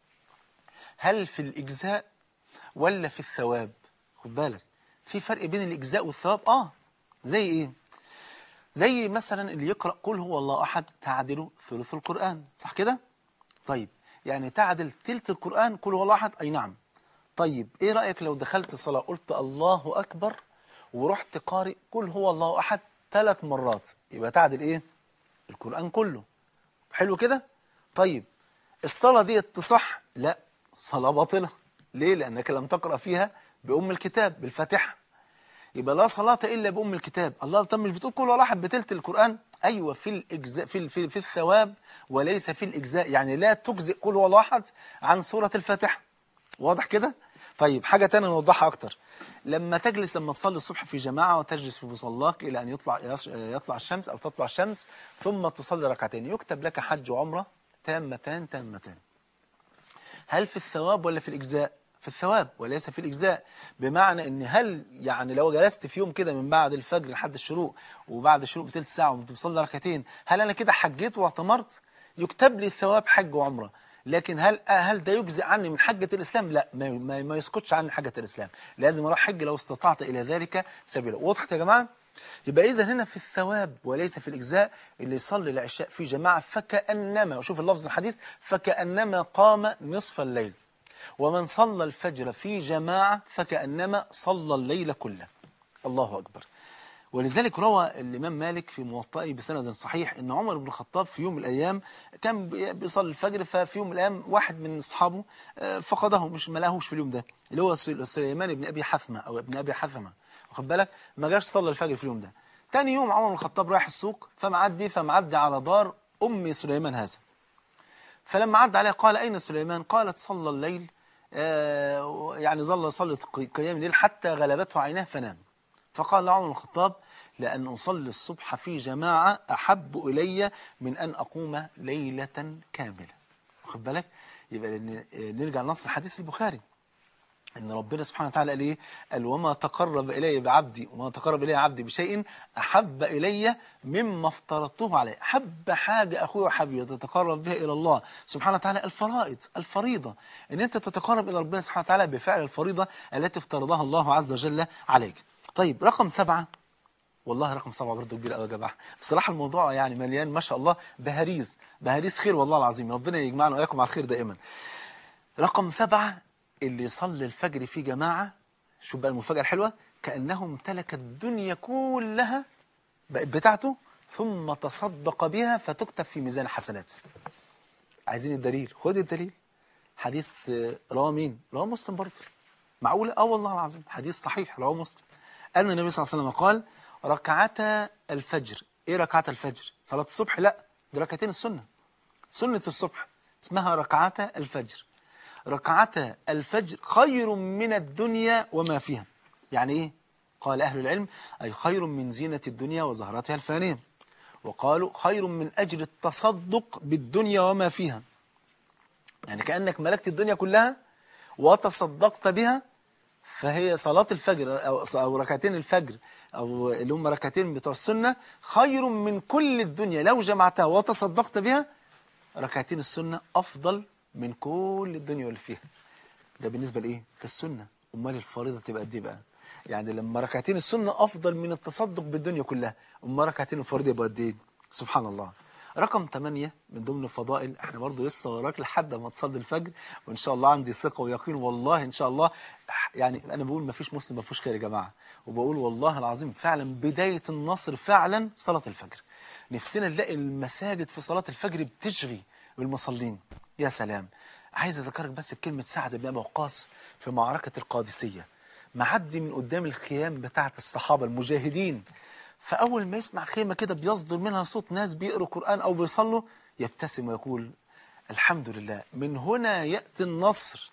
هل في الإجزاء ولا في الثواب خد بالك في فرق بين الإجزاء والثواب آه زي إيه زي مثلا اللي يقرأ قل هو الله أحد تعدل ثلث القرآن صح كده طيب يعني تعدل تلت القرآن قل هو الله أحد أي نعم طيب إيه رأيك لو دخلت الصلاة قلت الله أكبر ورحت قارئ قل هو الله أحد ثلاث مرات يبقى تعدل إيه القرآن كله حلو كده طيب الصلاة دي تصح لا صلاة باطلة ليه لأنك لم تقرأ فيها بأم الكتاب بالفاتحة يبقى لا صلاة إلا بأم الكتاب الله طب مش بتقول كل ولا أحد بتلت القرآن أيوة في الإجزاء في, في, في الثواب وليس في الإجزاء يعني لا تجزئ كل ولا أحد عن سورة الفاتحة واضح كده طيب حاجة تانية نوضحها أكتر لما تجلس لما تصلي الصبح في جماعة وتجلس في مصلاك إلى أن يطلع يطلع الشمس أو تطلع الشمس ثم تصلي ركعتين يكتب لك حج وعمرة تامتان تامتان هل في الثواب ولا في الإجزاء في الثواب وليس في الإجزاء بمعنى أن هل يعني لو جلست في يوم كده من بعد الفجر لحد الشروق وبعد الشروق بثلث ساعة وبتصلي ركعتين هل أنا كده حجيت واعتمرت يكتب لي الثواب حج وعمرة لكن هل هل ده يجزئ عني من حجة الإسلام لا ما, ما, ما يسقطش عني حجة الإسلام لازم أروح حج لو استطعت إلى ذلك سبيلا وضحت يا جماعة يبقى إذا هنا في الثواب وليس في الإجزاء اللي يصلي العشاء في جماعة فكأنما وشوف اللفظ الحديث فكأنما قام نصف الليل ومن صلى الفجر في جماعة فكأنما صلى الليل كله الله أكبر ولذلك روى الإمام مالك في موطئه بسند صحيح أن عمر بن الخطاب في يوم من الأيام كان بيصلي الفجر ففي يوم من الأيام واحد من أصحابه فقده مش ما لقاهوش في اليوم ده اللي هو سليمان بن أبي حثمة أو ابن أبي حثمة واخد بالك ما جاش صلى الفجر في اليوم ده تاني يوم عمر بن الخطاب رايح السوق فمعدي فمعدي على دار أم سليمان هذا فلما عدى عليها قال أين سليمان قالت صلى الليل آه يعني ظل يصلي قيام الليل حتى غلبته عيناه فنام فقال عمر بن الخطاب لأن أصلي الصبح في جماعة أحب إلي من أن أقوم ليلة كاملة واخد بالك يبقى نرجع لنص الحديث البخاري ان ربنا سبحانه وتعالى قال ايه قال وما تقرب الي بعبدي وما تقرب الي عبدي بشيء احب الي مما افترضته عليه احب حاجه اخويا وحبيبي تتقرب بها الى الله سبحانه وتعالى الفرائض الفريضه ان انت تتقرب الى ربنا سبحانه وتعالى بفعل الفريضه التي افترضها الله عز وجل عليك طيب رقم سبعة والله رقم سبعة برضه كبير قوي يا جماعه بصراحه الموضوع يعني مليان ما شاء الله بهاريز بهاريز خير والله العظيم ربنا يجمعنا واياكم على الخير دائما رقم سبعة اللي يصلي الفجر في جماعة شوف بقى المفاجأة الحلوة كأنه امتلك الدنيا كلها بقت بتاعته ثم تصدق بها فتكتب في ميزان حسنات عايزين الدليل خد الدليل حديث رواه مين رواه مسلم برضه معقولة اه والله العظيم حديث صحيح رواه مسلم أن النبي صلى الله عليه وسلم قال ركعتا الفجر ايه ركعتا الفجر صلاة الصبح لا دي ركعتين السنة سنة الصبح اسمها ركعتا الفجر ركعتا الفجر خير من الدنيا وما فيها يعني ايه قال أهل العلم أي خير من زينة الدنيا وزهرتها الفانية وقالوا خير من أجل التصدق بالدنيا وما فيها يعني كأنك ملكت الدنيا كلها وتصدقت بها فهي صلاة الفجر أو, أو ركعتين الفجر أو اللي هم ركعتين بتوع السنة خير من كل الدنيا لو جمعتها وتصدقت بها ركعتين السنة أفضل من كل الدنيا واللي فيها ده بالنسبة لإيه؟ ده السنة أمال الفريضة تبقى قد إيه بقى؟ يعني لما ركعتين السنة أفضل من التصدق بالدنيا كلها أمال ركعتين الفريضة يبقى قد إيه؟ سبحان الله رقم 8 من ضمن الفضائل احنا برضه لسه وراك لحد ما تصلي الفجر وان شاء الله عندي ثقه ويقين والله ان شاء الله يعني انا بقول ما فيش مسلم ما فيهوش خير يا جماعه وبقول والله العظيم فعلا بدايه النصر فعلا صلاه الفجر نفسنا نلاقي المساجد في صلاه الفجر بتشغي بالمصلين يا سلام عايز اذكرك بس بكلمه سعد بن ابي وقاص في معركه القادسيه معدي من قدام الخيام بتاعه الصحابه المجاهدين فأول ما يسمع خيمة كده بيصدر منها صوت ناس بيقروا قرآن أو بيصلوا يبتسم ويقول الحمد لله من هنا يأتي النصر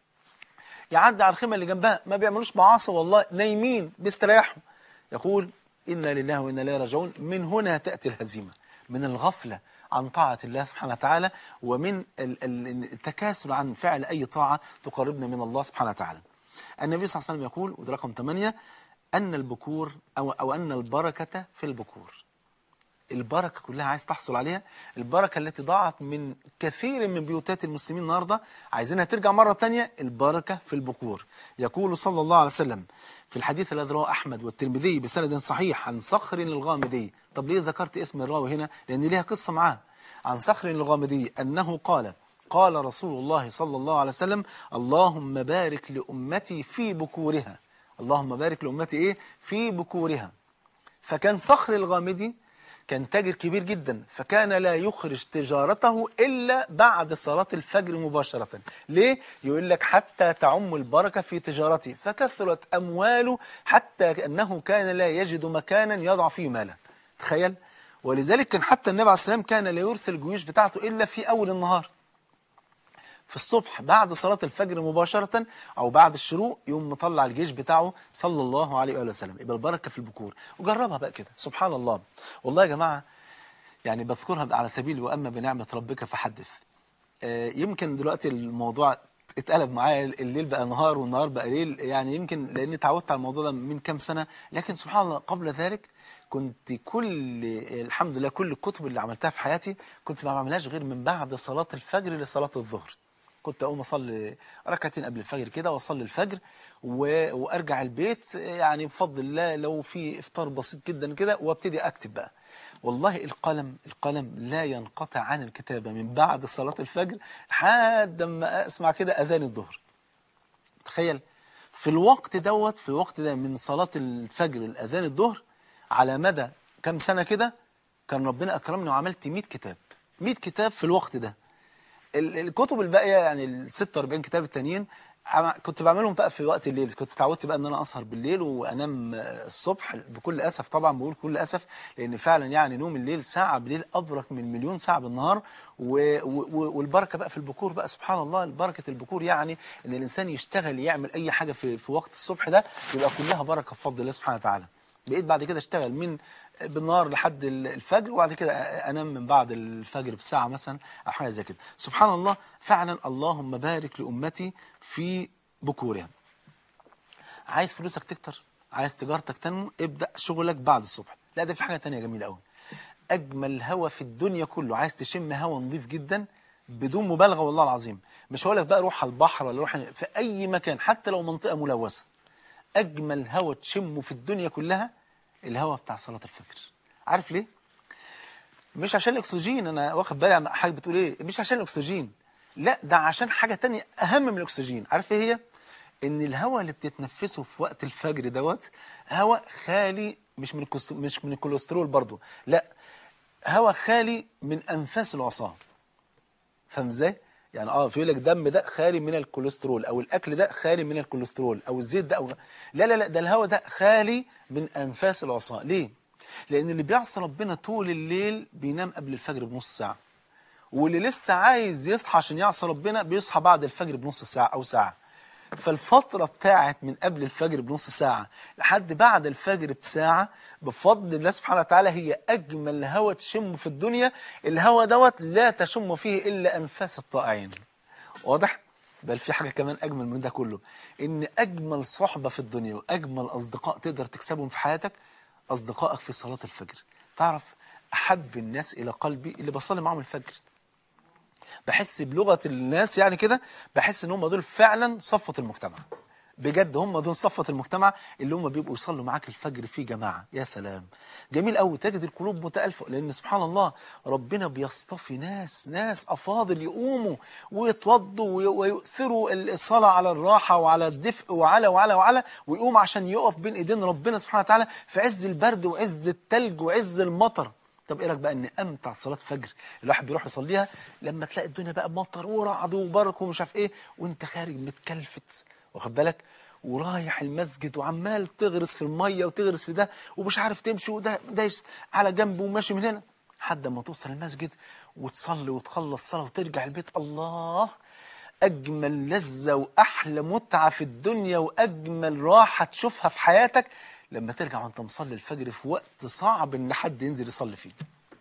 يعدي على الخيمة اللي جنبها ما بيعملوش معاصي والله نايمين بيستريحوا يقول إنا لله وإنا إليه راجعون من هنا تأتي الهزيمة من الغفلة عن طاعة الله سبحانه وتعالى ومن التكاسل عن فعل أي طاعة تقربنا من الله سبحانه وتعالى النبي صلى الله عليه وسلم يقول وده رقم 8 أن البكور أو, أو أن البركة في البكور البركة كلها عايز تحصل عليها البركة التي ضاعت من كثير من بيوتات المسلمين النهاردة عايزينها ترجع مرة تانية البركة في البكور يقول صلى الله عليه وسلم في الحديث الذي رواه أحمد والترمذي بسند صحيح عن صخر الغامدي طب ليه ذكرت اسم الراوي هنا لأن ليها قصة معاه عن صخر الغامدي أنه قال قال رسول الله صلى الله عليه وسلم اللهم بارك لأمتي في بكورها اللهم بارك لأمتي إيه في بكورها فكان صخر الغامدي كان تاجر كبير جدا فكان لا يخرج تجارته إلا بعد صلاة الفجر مباشرة ليه؟ يقول لك حتى تعم البركة في تجارته فكثرت أمواله حتى أنه كان لا يجد مكانا يضع فيه ماله تخيل ولذلك كان حتى النبي عليه السلام كان لا يرسل الجيوش بتاعته إلا في أول النهار في الصبح بعد صلاة الفجر مباشرة أو بعد الشروق يوم مطلع الجيش بتاعه صلى الله عليه وآله وسلم يبقى البركة في البكور وجربها بقى كده سبحان الله والله يا جماعة يعني بذكرها على سبيل وأما بنعمة ربك فحدث آه يمكن دلوقتي الموضوع اتقلب معايا الليل بقى نهار والنهار بقى ليل يعني يمكن لاني اتعودت على الموضوع ده من كام سنه لكن سبحان الله قبل ذلك كنت كل الحمد لله كل الكتب اللي عملتها في حياتي كنت ما بعملهاش غير من بعد صلاه الفجر لصلاه الظهر كنت اقوم اصلي ركعتين قبل الفجر كده واصلي الفجر و... وارجع البيت يعني بفضل الله لو في افطار بسيط جدا كده وابتدي اكتب بقى والله القلم القلم لا ينقطع عن الكتابة من بعد صلاة الفجر لحد ما اسمع كده اذان الظهر تخيل في الوقت دوت في الوقت ده من صلاة الفجر لاذان الظهر على مدى كام سنة كده كان ربنا اكرمني وعملت 100 كتاب 100 كتاب في الوقت ده ال- الكتب الباقيه يعني ال 46 كتاب التانيين عم- كنت بعملهم بقى في وقت الليل كنت اتعودت بقى ان انا اسهر بالليل وانام آه، الصبح بكل اسف طبعا بقول كل اسف لان فعلا يعني نوم الليل ساعه بالليل ابرك من مليون ساعه بالنهار و- و- والبركه بقى في البكور بقى سبحان الله بركه البكور يعني ان الانسان يشتغل يعمل اي حاجه في في وقت الصبح ده يبقى كلها بركه بفضل الله سبحانه وتعالى بقيت بعد كده اشتغل من بالنهار لحد الفجر وبعد كده انام من بعد الفجر بساعه مثلا او حاجه زي كده سبحان الله فعلا اللهم بارك لامتي في بكورها عايز فلوسك تكتر عايز تجارتك تنمو ابدا شغلك بعد الصبح لا ده في حاجه تانية جميله قوي اجمل هوا في الدنيا كله عايز تشم هوا نظيف جدا بدون مبالغه والله العظيم مش هقول لك بقى روح على البحر ولا روح في اي مكان حتى لو منطقه ملوثه اجمل هوا تشمه في الدنيا كلها الهوا بتاع صلاه الفجر عارف ليه مش عشان الاكسجين انا واخد بالي عن حاجه بتقول ايه مش عشان الاكسجين لا ده عشان حاجه تانية اهم من الاكسجين عارف ايه هي ان الهواء اللي بتتنفسه في وقت الفجر دوت هواء خالي مش من الكس- مش من الكوليسترول برضو لا هواء خالي من انفاس العصاه فاهم ازاي يعني اه في يقول لك دم ده خالي من الكوليسترول او الاكل ده خالي من الكوليسترول او الزيت ده او لا لا لا ده الهواء ده خالي من انفاس العصاه ليه لان اللي بيعصى ربنا طول الليل بينام قبل الفجر بنص ساعه واللي لسه عايز يصحى عشان يعصى ربنا بيصحى بعد الفجر بنص ساعه او ساعه فالفترة بتاعت من قبل الفجر بنص ساعة لحد بعد الفجر بساعة بفضل الله سبحانه وتعالى هي أجمل هوا تشم في الدنيا الهوا دوت لا تشم فيه إلا أنفاس الطائعين واضح؟ بل في حاجة كمان أجمل من ده كله إن أجمل صحبة في الدنيا وأجمل أصدقاء تقدر تكسبهم في حياتك أصدقائك في صلاة الفجر تعرف أحب الناس إلى قلبي اللي بصلي معهم الفجر بحس بلغة الناس يعني كده بحس ان هم دول فعلا صفوة المجتمع بجد هم دول صفوة المجتمع اللي هم بيبقوا يصلوا معاك الفجر في جماعة يا سلام جميل قوي تجد القلوب متألفة لأن سبحان الله ربنا بيصطفي ناس ناس أفاضل يقوموا ويتوضوا وي- ويؤثروا الصلاة على الراحة وعلى الدفء وعلى وعلى وعلى ويقوم عشان يقف بين إيدين ربنا سبحانه وتعالى في عز البرد وعز التلج وعز المطر طب ايه رايك بقى ان امتع صلاه فجر الواحد بيروح يصليها لما تلاقي الدنيا بقى مطر ورعد وبرق ومش عارف ايه وانت خارج متكلفت واخد بالك ورايح المسجد وعمال تغرس في الميه وتغرس في ده ومش عارف تمشي وده دايس على جنب وماشي من هنا لحد ما توصل المسجد وتصلي وتخلص صلاه وترجع البيت الله أجمل لذة وأحلى متعة في الدنيا وأجمل راحة تشوفها في حياتك لما ترجع وأنت مصلي الفجر في وقت صعب إن حد ينزل يصلي فيه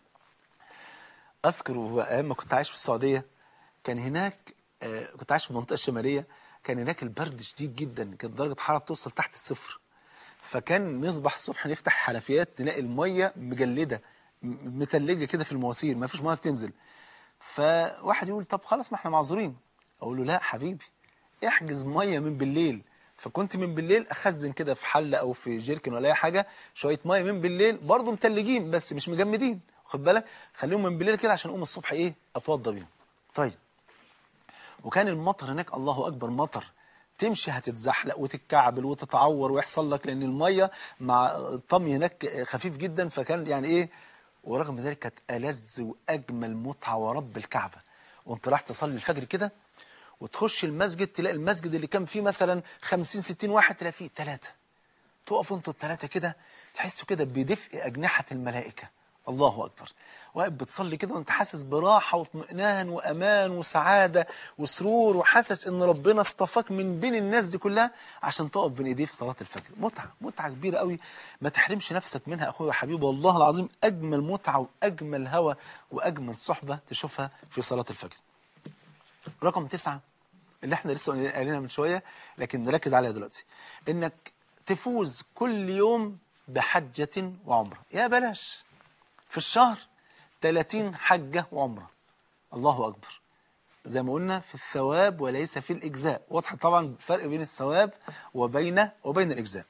أذكر وهو أيام ما كنت عايش في السعودية كان هناك آه، كنت عايش في المنطقة الشمالية كان هناك البرد شديد جدا كانت درجة الحرارة بتوصل تحت الصفر فكان نصبح الصبح نفتح حنفيات نلاقي المية مجلدة م- متلجة كده في المواسير ما فيش مية بتنزل فواحد يقول طب خلاص ما احنا معذورين اقول له لا حبيبي احجز ميه من بالليل فكنت من بالليل اخزن كده في حله او في جيركن ولا اي حاجه شويه ميه من بالليل برضه متلجين بس مش مجمدين خد بالك خليهم من بالليل كده عشان اقوم الصبح ايه اتوضى بيهم طيب وكان المطر هناك الله اكبر مطر تمشي هتتزحلق وتتكعبل وتتعور ويحصل لك لان الميه مع الطمي هناك خفيف جدا فكان يعني ايه ورغم ذلك كانت ألذ وأجمل متعة ورب الكعبة وانت رايح تصلي الفجر كده وتخش المسجد تلاقي المسجد اللي كان فيه مثلا 50 60 واحد تلاقي فيه ثلاثة تقفوا انتوا الثلاثة كده تحسوا كده بدفء أجنحة الملائكة الله أكبر واقف بتصلي كده وانت حاسس براحة واطمئنان وأمان وسعادة وسرور وحاسس ان ربنا اصطفاك من بين الناس دي كلها عشان تقف بين ايديه في صلاة الفجر متعة متعة كبيرة قوي ما تحرمش نفسك منها أخويا وحبيبي والله العظيم أجمل متعة وأجمل هوى وأجمل صحبة تشوفها في صلاة الفجر رقم تسعة اللي احنا لسه قايلينها من شويه لكن نركز عليها دلوقتي انك تفوز كل يوم بحجه وعمره يا بلاش في الشهر 30 حجه وعمره الله اكبر زي ما قلنا في الثواب وليس في الإجزاء واضح طبعا الفرق بين الثواب وبين وبين الإجزاء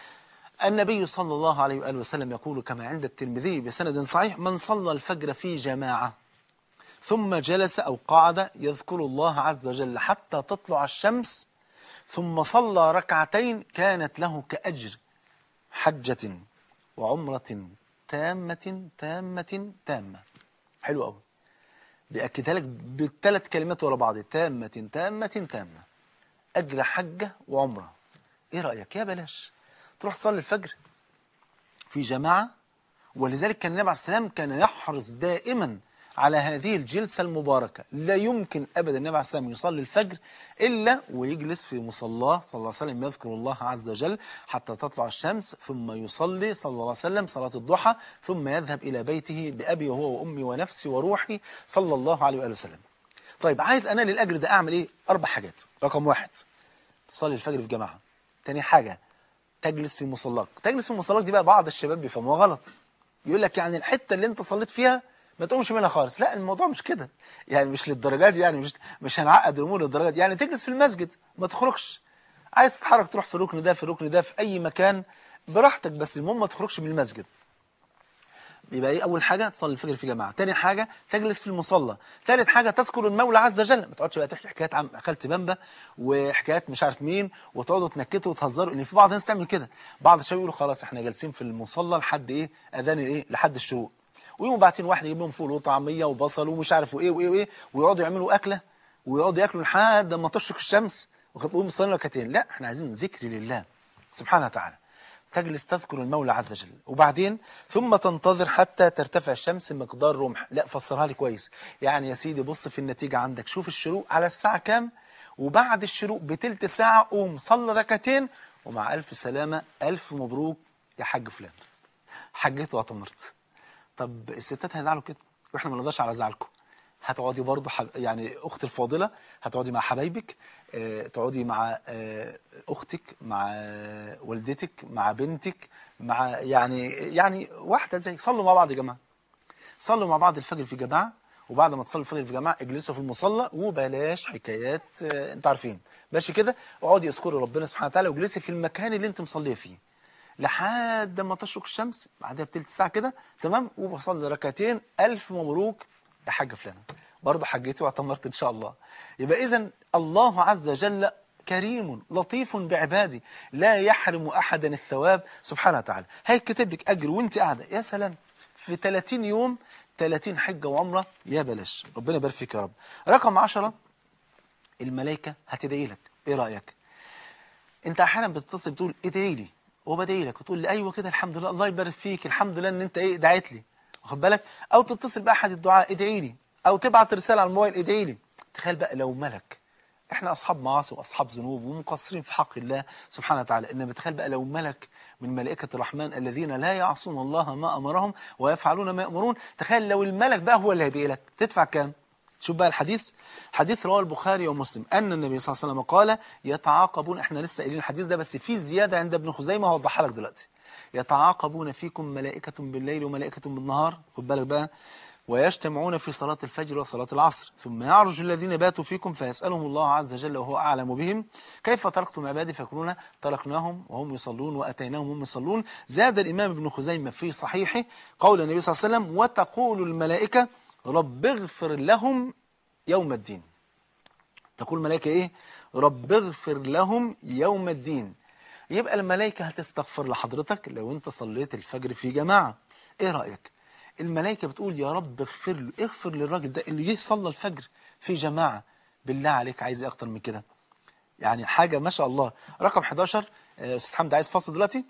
النبي صلى الله عليه وآله وسلم يقول كما عند الترمذي بسند صحيح من صلى الفجر في جماعة ثم جلس أو قعد يذكر الله عز وجل حتى تطلع الشمس ثم صلى ركعتين كانت له كأجر حجة وعمرة تامة تامة تامة حلو قوي بيأكدها لك بالثلاث كلمات ورا بعض تامة تامة تامة أجر حجة وعمرة إيه رأيك يا بلاش تروح تصلي الفجر في جماعة ولذلك كان النبي عليه السلام كان يحرص دائما على هذه الجلسة المباركة لا يمكن أبدا النبي عليه السلام يصلي الفجر إلا ويجلس في مصلاه صلى الله عليه وسلم يذكر الله عز وجل حتى تطلع الشمس ثم يصلي صلى الله عليه وسلم صلاة الضحى ثم يذهب إلى بيته بأبي وهو وأمي ونفسي وروحي صلى الله عليه وآله وسلم طيب عايز أنال الأجر ده أعمل إيه؟ أربع حاجات رقم واحد تصلي الفجر في جماعة تاني حاجة تجلس في مصلاك تجلس في مصلاك دي بقى بعض الشباب بيفهموها غلط يقول لك يعني الحتة اللي انت صليت فيها ما تقومش منها خالص لا الموضوع مش كده يعني مش للدرجات يعني مش مش هنعقد الامور للدرجات يعني تجلس في المسجد ما تخرجش عايز تتحرك تروح في الركن ده في الركن ده في اي مكان براحتك بس المهم ما تخرجش من المسجد يبقى ايه اول حاجه تصلي الفجر في جماعه تاني حاجه تجلس في المصلى ثالث حاجه تذكر المولى عز وجل ما تقعدش بقى تحكي حكايات عن خالتي بامبا وحكايات مش عارف مين وتقعدوا تنكتوا وتهزروا ان في بعض الناس تعمل كده بعض الشباب يقولوا خلاص احنا جالسين في المصلى لحد ايه اذان الايه لحد الشروق ويقوموا باعتين واحد يجيب لهم فول وطعميه وبصل ومش عارف وايه وايه وايه ويقعدوا يعملوا اكله ويقعدوا ياكلوا لحد ما تشرق الشمس ويقوموا يصلوا ركعتين لا احنا عايزين ذكر لله سبحانه وتعالى تجلس تذكر المولى عز وجل وبعدين ثم تنتظر حتى ترتفع الشمس مقدار رمح لا فسرها لي كويس يعني يا سيدي بص في النتيجة عندك شوف الشروق على الساعة كام وبعد الشروق بتلت ساعة قوم صلي ركعتين ومع ألف سلامة ألف مبروك يا حاج فلان حجيت واعتمرت طب الستات هيزعلوا كده واحنا ما نقدرش على زعلكم هتقعدي برضه حب... يعني اختي الفاضله هتقعدي مع حبايبك آه، تقعدي مع آه، اختك مع آه، والدتك مع بنتك مع يعني يعني واحده زي صلوا مع بعض يا جماعه صلوا مع بعض الفجر في جماعه وبعد ما تصلوا الفجر في جماعه اجلسوا في المصلى وبلاش حكايات آه، انتوا عارفين ماشي كده اقعدي اذكري ربنا سبحانه وتعالى واجلسي في المكان اللي انت مصليه فيه لحد ما تشرق الشمس بعدها بتلت ساعه كده تمام وبصلي ركعتين الف مبروك يا حاجه فلانه برضه حجيتي واعتمرت ان شاء الله يبقى اذا الله عز وجل كريم لطيف بعباده لا يحرم احدا الثواب سبحانه وتعالى هيكتب لك اجر وانت قاعده يا سلام في 30 يوم 30 حجه وعمره يا بلاش ربنا يبارك فيك يا رب رقم 10 الملائكه هتدعي لك ايه رايك انت احيانا بتتصل بتقول ادعي لي وبدعي لك وتقول لي ايوه كده الحمد لله الله يبارك فيك الحمد لله ان انت ايه دعيت لي واخد بالك او تتصل باحد الدعاء ادعي لي او تبعت رساله على الموبايل ادعي لي تخيل بقى لو ملك احنا اصحاب معاصي واصحاب ذنوب ومقصرين في حق الله سبحانه وتعالى انما تخيل بقى لو ملك من ملائكه الرحمن الذين لا يعصون الله ما امرهم ويفعلون ما يامرون تخيل لو الملك بقى هو اللي هيدعي لك تدفع كام شوف بقى الحديث حديث رواه البخاري ومسلم أن النبي صلى الله عليه وسلم قال يتعاقبون احنا لسه قايلين الحديث ده بس في زيادة عند ابن خزيمة هوضحها لك دلوقتي يتعاقبون فيكم ملائكة بالليل وملائكة بالنهار خد بالك بقى ويجتمعون في صلاة الفجر وصلاة العصر ثم يعرج الذين باتوا فيكم فيسألهم الله عز وجل وهو أعلم بهم كيف تركتم عبادي فيقولون تركناهم وهم يصلون وأتيناهم وهم يصلون زاد الإمام ابن خزيمة في صحيحه قول النبي صلى الله عليه وسلم وتقول الملائكة رب اغفر لهم يوم الدين تقول الملائكة إيه رب اغفر لهم يوم الدين يبقى الملائكة هتستغفر لحضرتك لو انت صليت الفجر في جماعة ايه رأيك الملائكة بتقول يا رب اغفر له اغفر للراجل ده اللي جه صلى الفجر في جماعة بالله عليك عايز ايه اكتر من كده يعني حاجة ما شاء الله رقم 11 آه، استاذ حمد عايز فاصل دلوقتي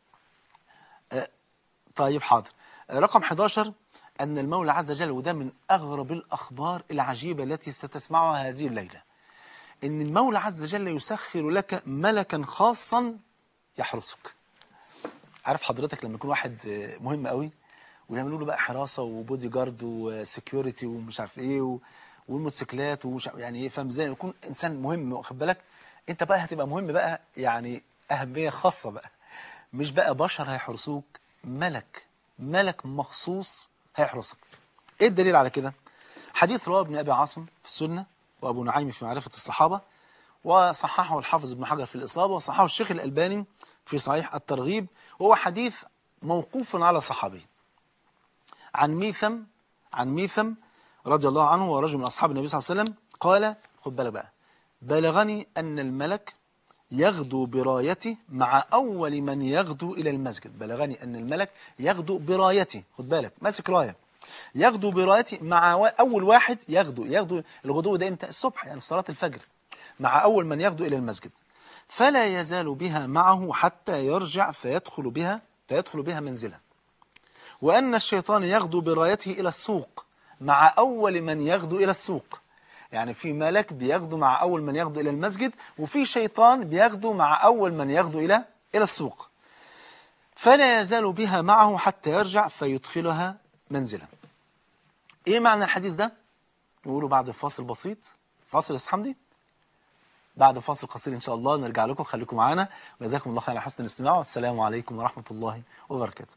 آه، طيب حاضر آه، رقم 11 أن المولى عز وجل وده من أغرب الأخبار العجيبة التي ستسمعها هذه الليلة ان المولى عز وجل يسخر لك ملكا خاصا يحرسك عارف حضرتك لما يكون واحد مهم قوي ويعملوا له بقى حراسه وبودي جارد وسكيورتي ومش عارف ايه و... والموتوسيكلات وش يعني ايه فاهم ازاي يكون انسان مهم واخد بالك انت بقى هتبقى مهم بقى يعني اهميه خاصه بقى مش بقى بشر هيحرسوك ملك ملك مخصوص هيحرسك ايه الدليل على كده حديث رواه ابن ابي عاصم في السنه وابو نعيم في معرفه الصحابه وصححه الحافظ ابن حجر في الاصابه وصححه الشيخ الالباني في صحيح الترغيب وهو حديث موقوف على صحابي عن ميثم عن ميثم رضي الله عنه ورجل من أصحاب النبي صلى الله عليه وسلم قال خد بالك بقى بلغني أن الملك يغدو برايته مع أول من يغدو إلى المسجد بلغني أن الملك يغدو برايته خد بالك ماسك راية يغدو برايته مع وا- أول واحد يغدو يغدو الغدو ده إمتى الصبح يعني في صلاة الفجر مع أول من يغدو إلى المسجد فلا يزال بها معه حتى يرجع فيدخل بها فيدخل بها منزله وأن الشيطان يغدو برايته إلى السوق مع أول من يغدو إلى السوق يعني في ملك بيغدو مع أول من يغدو إلى المسجد وفي شيطان بيغدو مع أول من يغدو إلى إلى السوق فلا يزال بها معه حتى يرجع فيدخلها منزلا إيه معنى الحديث ده؟ نقوله بعد الفاصل بسيط فاصل يا أستاذ حمدي بعد فاصل قصير إن شاء الله نرجع لكم خليكم معانا وجزاكم الله خير على حسن الاستماع والسلام عليكم ورحمة الله وبركاته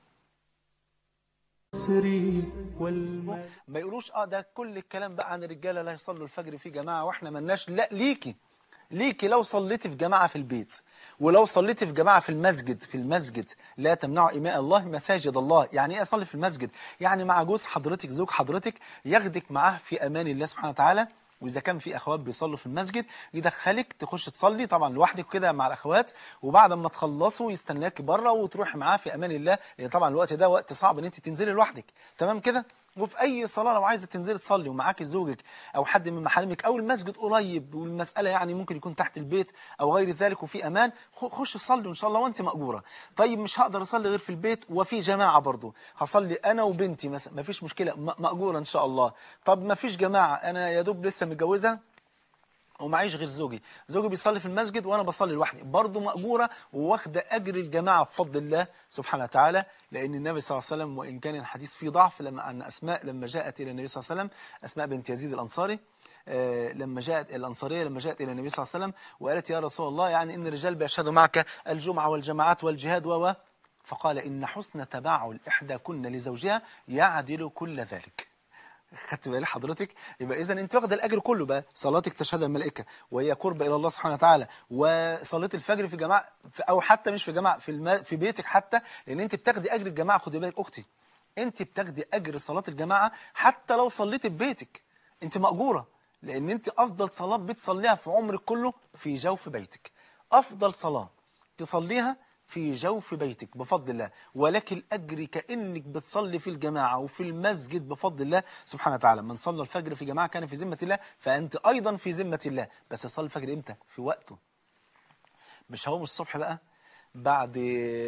العسر والمال ما يقولوش اه ده كل الكلام بقى عن الرجاله لا يصلوا الفجر في جماعه واحنا ملناش لا ليكي ليكي لو صليتي في جماعه في البيت ولو صليتي في جماعه في المسجد في المسجد لا تمنعوا اماء الله مساجد الله يعني ايه اصلي في المسجد يعني مع جوز حضرتك زوج حضرتك ياخدك معاه في امان الله سبحانه وتعالى واذا كان في اخوات بيصلوا في المسجد يدخلك تخش تصلي طبعا لوحدك كده مع الاخوات وبعد ما تخلصوا يستناك بره وتروحي معاه في امان الله لان طبعا الوقت ده وقت صعب ان انت تنزلي لوحدك تمام كده وفي اي صلاه لو عايزه تنزلي تصلي ومعاكي زوجك او حد من محارمك او المسجد قريب والمساله يعني ممكن يكون تحت البيت او غير ذلك وفي امان خ- خش صلي ان شاء الله وانت ماجوره طيب مش هقدر اصلي غير في البيت وفي جماعه برضه هصلي انا وبنتي مثلا مفيش مشكله م- ماجوره ان شاء الله طب مفيش جماعه انا يا دوب لسه متجوزه ومعيش غير زوجي زوجي بيصلي في المسجد وانا بصلي لوحدي برضه مأجورة وواخده اجر الجماعه بفضل الله سبحانه وتعالى لان النبي صلى الله عليه وسلم وان كان الحديث فيه ضعف لما ان اسماء لما جاءت الى النبي صلى الله عليه وسلم اسماء بنت يزيد الانصاري آه، لما جاءت الانصاريه لما جاءت الى النبي صلى الله عليه وسلم وقالت يا رسول الله يعني ان الرجال بيشهدوا معك الجمعه والجماعات والجهاد و و فقال ان حسن تباعل احداكن لزوجها يعدل كل ذلك خدت بالي حضرتك يبقى اذا انت واخده الاجر كله بقى صلاتك تشهدها الملائكه وهي قرب الى الله سبحانه وتعالى وصلاه الفجر في جماعه في- او حتى مش في جماعه في الم... في بيتك حتى لان انت بتاخدي اجر الجماعه خدي بالك اختي انت بتاخدي اجر صلاه الجماعه حتى لو صليتي في بيتك انت ماجوره لان انت افضل صلاه بتصليها في عمرك كله في جوف بيتك افضل صلاه تصليها في جوف بيتك بفضل الله ولك الأجر كأنك بتصلي في الجماعة وفي المسجد بفضل الله سبحانه وتعالى من صلى الفجر في جماعة كان في ذمة الله فأنت أيضا في ذمة الله بس صلي الفجر إمتى؟ في وقته مش هقوم الصبح بقى بعد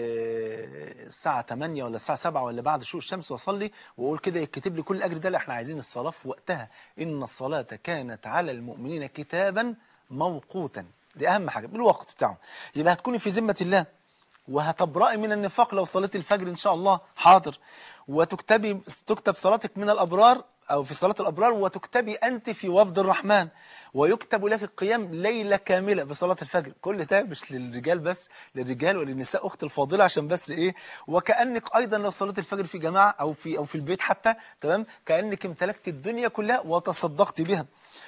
الساعة 8 ولا الساعة 7 ولا بعد شروق الشمس واصلي واقول كده يكتب لي كل الاجر ده لا احنا عايزين الصلاة في وقتها ان الصلاة كانت على المؤمنين كتابا موقوتا دي اهم حاجة بالوقت بتاعه يبقى هتكوني في ذمة الله وهتبرئي من النفاق لو صليت الفجر ان شاء الله حاضر وتكتبي تكتب صلاتك من الابرار او في صلاه الابرار وتكتبي انت في وفد الرحمن ويكتب لك القيام ليله كامله بصلاه الفجر كل ده مش للرجال بس للرجال وللنساء اخت الفاضله عشان بس ايه وكانك ايضا لو صليت الفجر في جماعه او في او في البيت حتى تمام كانك امتلكت الدنيا كلها وتصدقت بها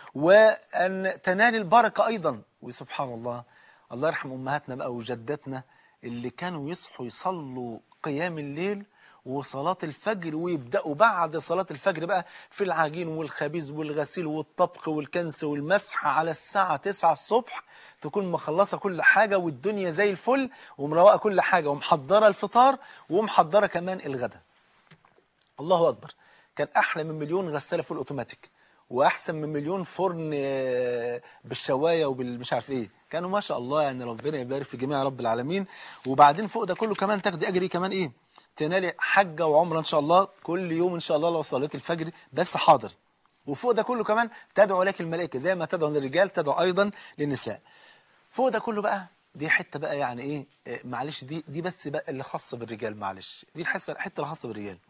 وان تنال البركه ايضا وسبحان الله الله يرحم امهاتنا بقى وجداتنا اللي كانوا يصحوا يصلوا قيام الليل وصلاة الفجر ويبدأوا بعد صلاة الفجر بقى في العجين والخبيز والغسيل والطبخ والكنس والمسح على الساعة 9 الصبح تكون مخلصة كل حاجة والدنيا زي الفل ومروقة كل حاجة ومحضرة الفطار ومحضرة كمان الغداء الله أكبر كان أحلى من مليون غسالة فول أوتوماتيك وأحسن من مليون فرن آه، بالشواية وبالمش عارف إيه كانوا ما شاء الله يعني ربنا يبارك في جميع رب العالمين وبعدين فوق ده كله كمان تاخدي أجري كمان إيه تنالي حجة وعمرة إن شاء الله كل يوم إن شاء الله لو صليت الفجر بس حاضر وفوق ده كله كمان تدعو لك الملائكة زي ما تدعو للرجال تدعو أيضا للنساء فوق ده كله بقى دي حته بقى يعني ايه آه، معلش دي دي بس بقى اللي خاصه بالرجال معلش دي الحصه الحته اللي خاصه بالرجال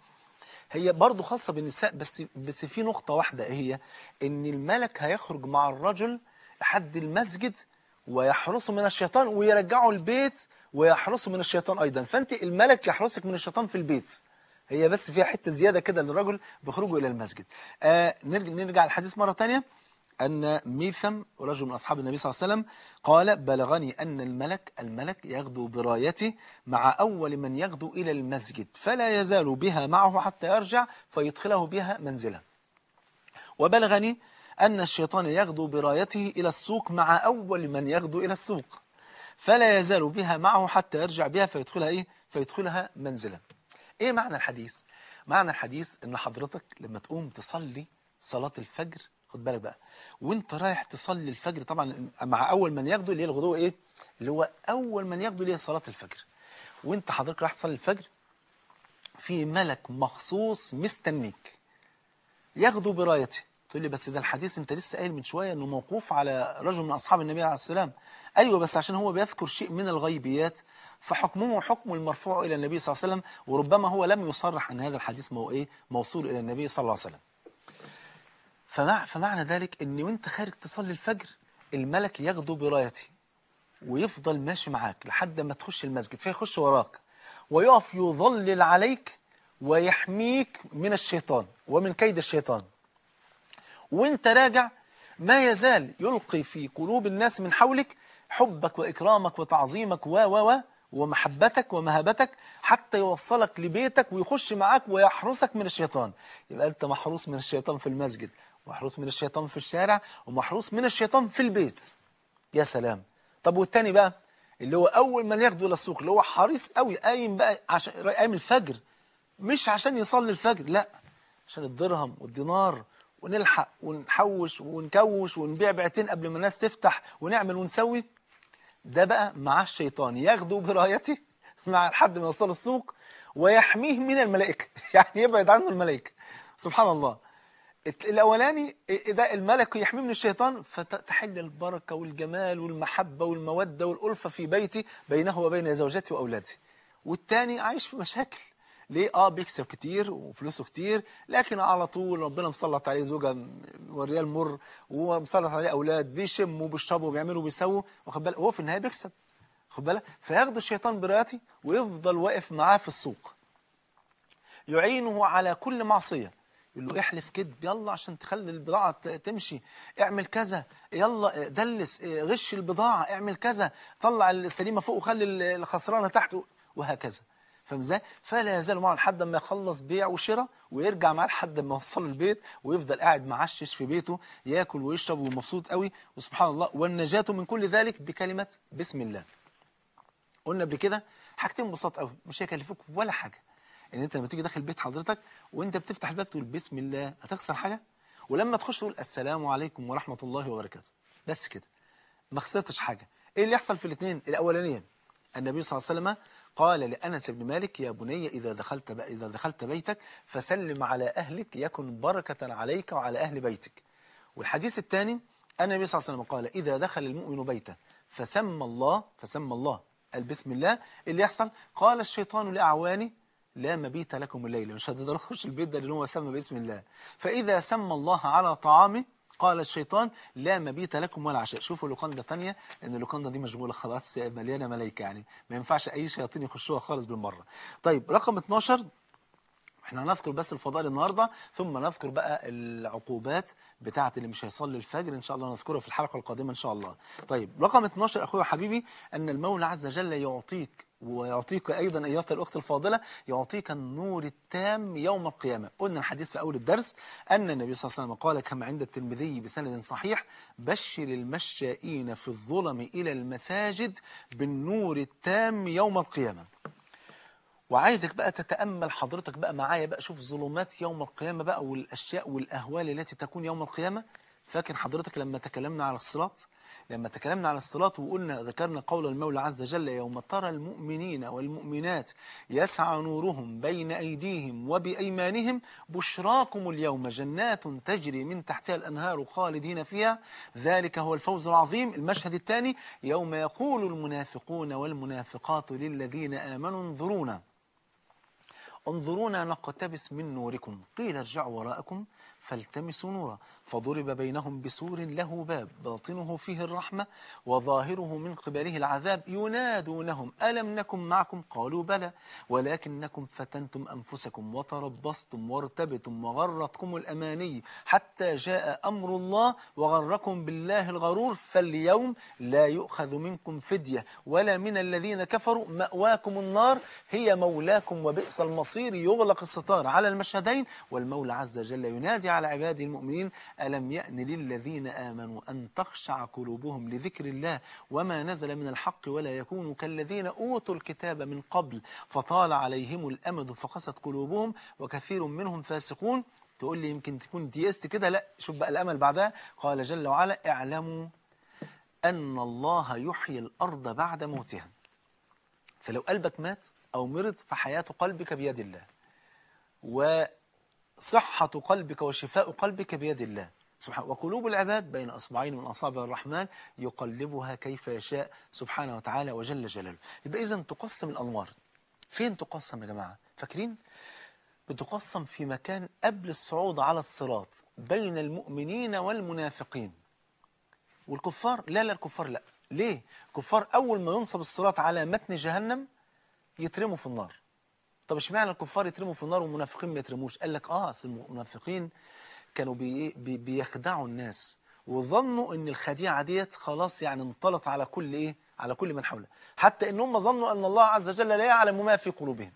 هي برضو خاصة بالنساء بس بس في نقطة واحدة إيه هي إن الملك هيخرج مع الرجل لحد المسجد ويحرسه من الشيطان ويرجعه البيت ويحرسه من الشيطان أيضا فأنت الملك يحرسك من الشيطان في البيت هي بس فيها حتة زيادة كده للرجل بخروجه إلى المسجد آه نرجع, نرجع الحديث مرة تانية أن ميثم رجل من أصحاب النبي صلى الله عليه وسلم قال بلغني أن الملك الملك يغدو برايته مع أول من يغدو إلى المسجد فلا يزال بها معه حتى يرجع فيدخله بها منزله وبلغني أن الشيطان يغدو برايته إلى السوق مع أول من يغدو إلى السوق فلا يزال بها معه حتى يرجع بها فيدخلها إيه؟ فيدخلها منزلا إيه معنى الحديث؟ معنى الحديث إن حضرتك لما تقوم تصلي صلاة الفجر خد بالك بقى وانت رايح تصلي الفجر طبعا مع أول من يغدو اللي هي الغدوة إيه؟ اللي هو أول من يغدو اللي هي صلاة الفجر وانت حضرتك رايح تصلي الفجر في ملك مخصوص مستنيك يغدو برايته تقول لي بس ده الحديث انت لسه قايل من شويه انه موقوف على رجل من اصحاب النبي عليه السلام ايوه بس عشان هو بيذكر شيء من الغيبيات فحكمه حكم المرفوع الى النبي صلى الله عليه وسلم وربما هو لم يصرح ان هذا الحديث مو ايه موصول الى النبي صلى الله عليه وسلم فمع فمعنى ذلك ان وانت خارج تصلي الفجر الملك يغدو برايته ويفضل ماشي معاك لحد ما تخش المسجد فيخش وراك ويقف يظلل عليك ويحميك من الشيطان ومن كيد الشيطان وانت راجع ما يزال يلقي في قلوب الناس من حولك حبك وإكرامك وتعظيمك و و و ومحبتك ومهابتك حتى يوصلك لبيتك ويخش معاك ويحرسك من الشيطان يبقى أنت محروس من الشيطان في المسجد ومحروس من الشيطان في الشارع ومحروس من الشيطان في البيت يا سلام طب والتاني بقى اللي هو أول من ياخده إلى السوق اللي هو حريص قوي قايم بقى عشان قايم الفجر مش عشان يصلي الفجر لا عشان الدرهم والدينار ونلحق ونحوش ونكوش ونبيع بيعتين قبل ما الناس تفتح ونعمل ونسوي ده بقى مع الشيطان ياخده برايته مع لحد ما يوصل السوق ويحميه من الملائكة يعني يبعد عنه الملائكة سبحان الله الأولاني ده الملك يحميه من الشيطان فتحل البركة والجمال والمحبة والمودة والألفة في بيتي بينه وبين زوجته وأولاده والتاني عايش في مشاكل ليه اه بيكسب كتير وفلوسه كتير لكن على طول ربنا مسلط عليه زوجة وريال مر ومسلط عليه اولاد بيشموا وبيشربوا وبيعملوا وبيسووا واخد بالك هو في النهايه بيكسب واخد بالك فياخد الشيطان براتي ويفضل واقف معاه في السوق يعينه على كل معصيه يقول له احلف كذب يلا عشان تخلي البضاعة تمشي اعمل كذا يلا دلس غش البضاعة اعمل كذا طلع السليمة فوق وخلي الخسرانة تحت وهكذا فاهم ازاي؟ فلا يزال معه لحد ما يخلص بيع وشراء ويرجع معاه لحد ما يوصله البيت ويفضل قاعد معشش في بيته ياكل ويشرب ومبسوط قوي وسبحان الله والنجاة من كل ذلك بكلمة بسم الله. قلنا قبل كده حاجتين بساط قوي مش هيكلفوك ولا حاجه ان انت لما تيجي داخل بيت حضرتك وانت بتفتح الباب تقول بسم الله هتخسر حاجه ولما تخش تقول السلام عليكم ورحمه الله وبركاته بس كده ما خسرتش حاجه ايه اللي يحصل في الاثنين الاولانيه النبي صلى الله عليه وسلم قال لأنس بن مالك يا بني إذا دخلت إذا دخلت بيتك فسلم على أهلك يكن بركة عليك وعلى أهل بيتك والحديث الثاني أن النبي صلى الله عليه وسلم قال إذا دخل المؤمن بيته فسمى الله فسمى الله قال بسم الله اللي يحصل قال الشيطان لأعواني لا مبيت لكم الليلة مش هتقدر تخش البيت ده لأنه هو سمى باسم الله فإذا سمى الله على طعامه قال الشيطان لا مبيت لكم ولا عشاء شوفوا لوكاندا تانية لأن لوكاندا دي مشغولة خلاص في مليانة ملايكة يعني ما ينفعش أي شياطين يخشوها خالص بالمرة طيب رقم 12 احنا هنذكر بس الفضائل النهاردة ثم نذكر بقى العقوبات بتاعة اللي مش هيصلي الفجر ان شاء الله نذكرها في الحلقة القادمة ان شاء الله طيب رقم 12 اخويا وحبيبي ان المولى عز وجل يعطيك ويعطيك ايضا ايها الاخت الفاضله يعطيك النور التام يوم القيامه قلنا الحديث في اول الدرس ان النبي صلى الله عليه وسلم قال كما عند الترمذي بسند صحيح بشر المشائين في الظلم الى المساجد بالنور التام يوم القيامه وعايزك بقى تتأمل حضرتك بقى معايا بقى شوف ظلمات يوم القيامة بقى والأشياء والأهوال التي تكون يوم القيامة فاكر حضرتك لما تكلمنا على الصراط لما تكلمنا على الصلاة وقلنا ذكرنا قول المولى عز وجل يوم ترى المؤمنين والمؤمنات يسعى نورهم بين أيديهم وبأيمانهم بشراكم اليوم جنات تجري من تحتها الأنهار خالدين فيها ذلك هو الفوز العظيم المشهد الثاني يوم يقول المنافقون والمنافقات للذين آمنوا انظرونا انظرونا نقتبس من نوركم قيل ارجعوا وراءكم فالتمسوا نورا فضرب بينهم بسور له باب باطنه فيه الرحمة وظاهره من قبله العذاب ينادونهم ألم نكن معكم قالوا بلى ولكنكم فتنتم أنفسكم وتربصتم وارتبتم وغرتكم الأماني حتى جاء أمر الله وغركم بالله الغرور فاليوم لا يؤخذ منكم فدية ولا من الذين كفروا مأواكم النار هي مولاكم وبئس المصير يغلق الستار على المشهدين والمولى عز وجل ينادي على عباده المؤمنين ألم يأن للذين آمنوا أن تخشع قلوبهم لذكر الله وما نزل من الحق ولا يكونوا كالذين أوتوا الكتاب من قبل فطال عليهم الأمد فقست قلوبهم وكثير منهم فاسقون تقول لي يمكن تكون ديست كده لا شوف بقى الأمل بعدها قال جل وعلا اعلموا أن الله يحيي الأرض بعد موتها فلو قلبك مات أو مرض فحياة قلبك بيد الله وصحة قلبك وشفاء قلبك بيد الله سبحانه وقلوب العباد بين أصبعين من أصابع الرحمن يقلبها كيف يشاء سبحانه وتعالى وجل جلاله يبقى إذا تقسم الأنوار فين تقسم يا جماعة فاكرين بتقسم في مكان قبل الصعود على الصراط بين المؤمنين والمنافقين والكفار لا لا الكفار لا ليه الكفار أول ما ينصب الصراط على متن جهنم يترموا في النار طب اشمعنى الكفار يترموا في النار والمنافقين ما يترموش قال لك اه اصل المنافقين كانوا بي بي بيخدعوا الناس وظنوا ان الخديعه ديت خلاص يعني انطلت على كل ايه على كل من حوله حتى ان هم ظنوا ان الله عز وجل لا يعلم ما في قلوبهم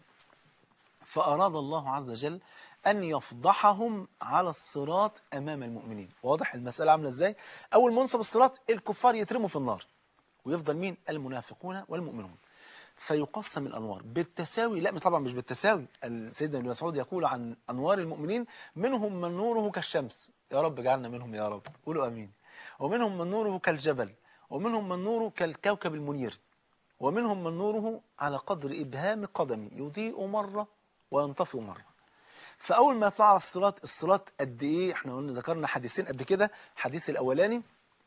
فاراد الله عز وجل ان يفضحهم على الصراط امام المؤمنين واضح المساله عامله ازاي اول ما ينصب الصراط الكفار يترموا في النار ويفضل مين المنافقون والمؤمنون فيقسم الأنوار بالتساوي لا طبعا مش بالتساوي سيدنا ابن مسعود يقول عن أنوار المؤمنين منهم من نوره كالشمس يا رب اجعلنا منهم يا رب قولوا أمين ومنهم من نوره كالجبل ومنهم من نوره كالكوكب المنير ومنهم من نوره على قدر إبهام قدمي يضيء مرة وينطفئ مرة فأول ما يطلع على الصراط الصراط قد إيه احنا قلنا ذكرنا حديثين قبل كده الحديث الأولاني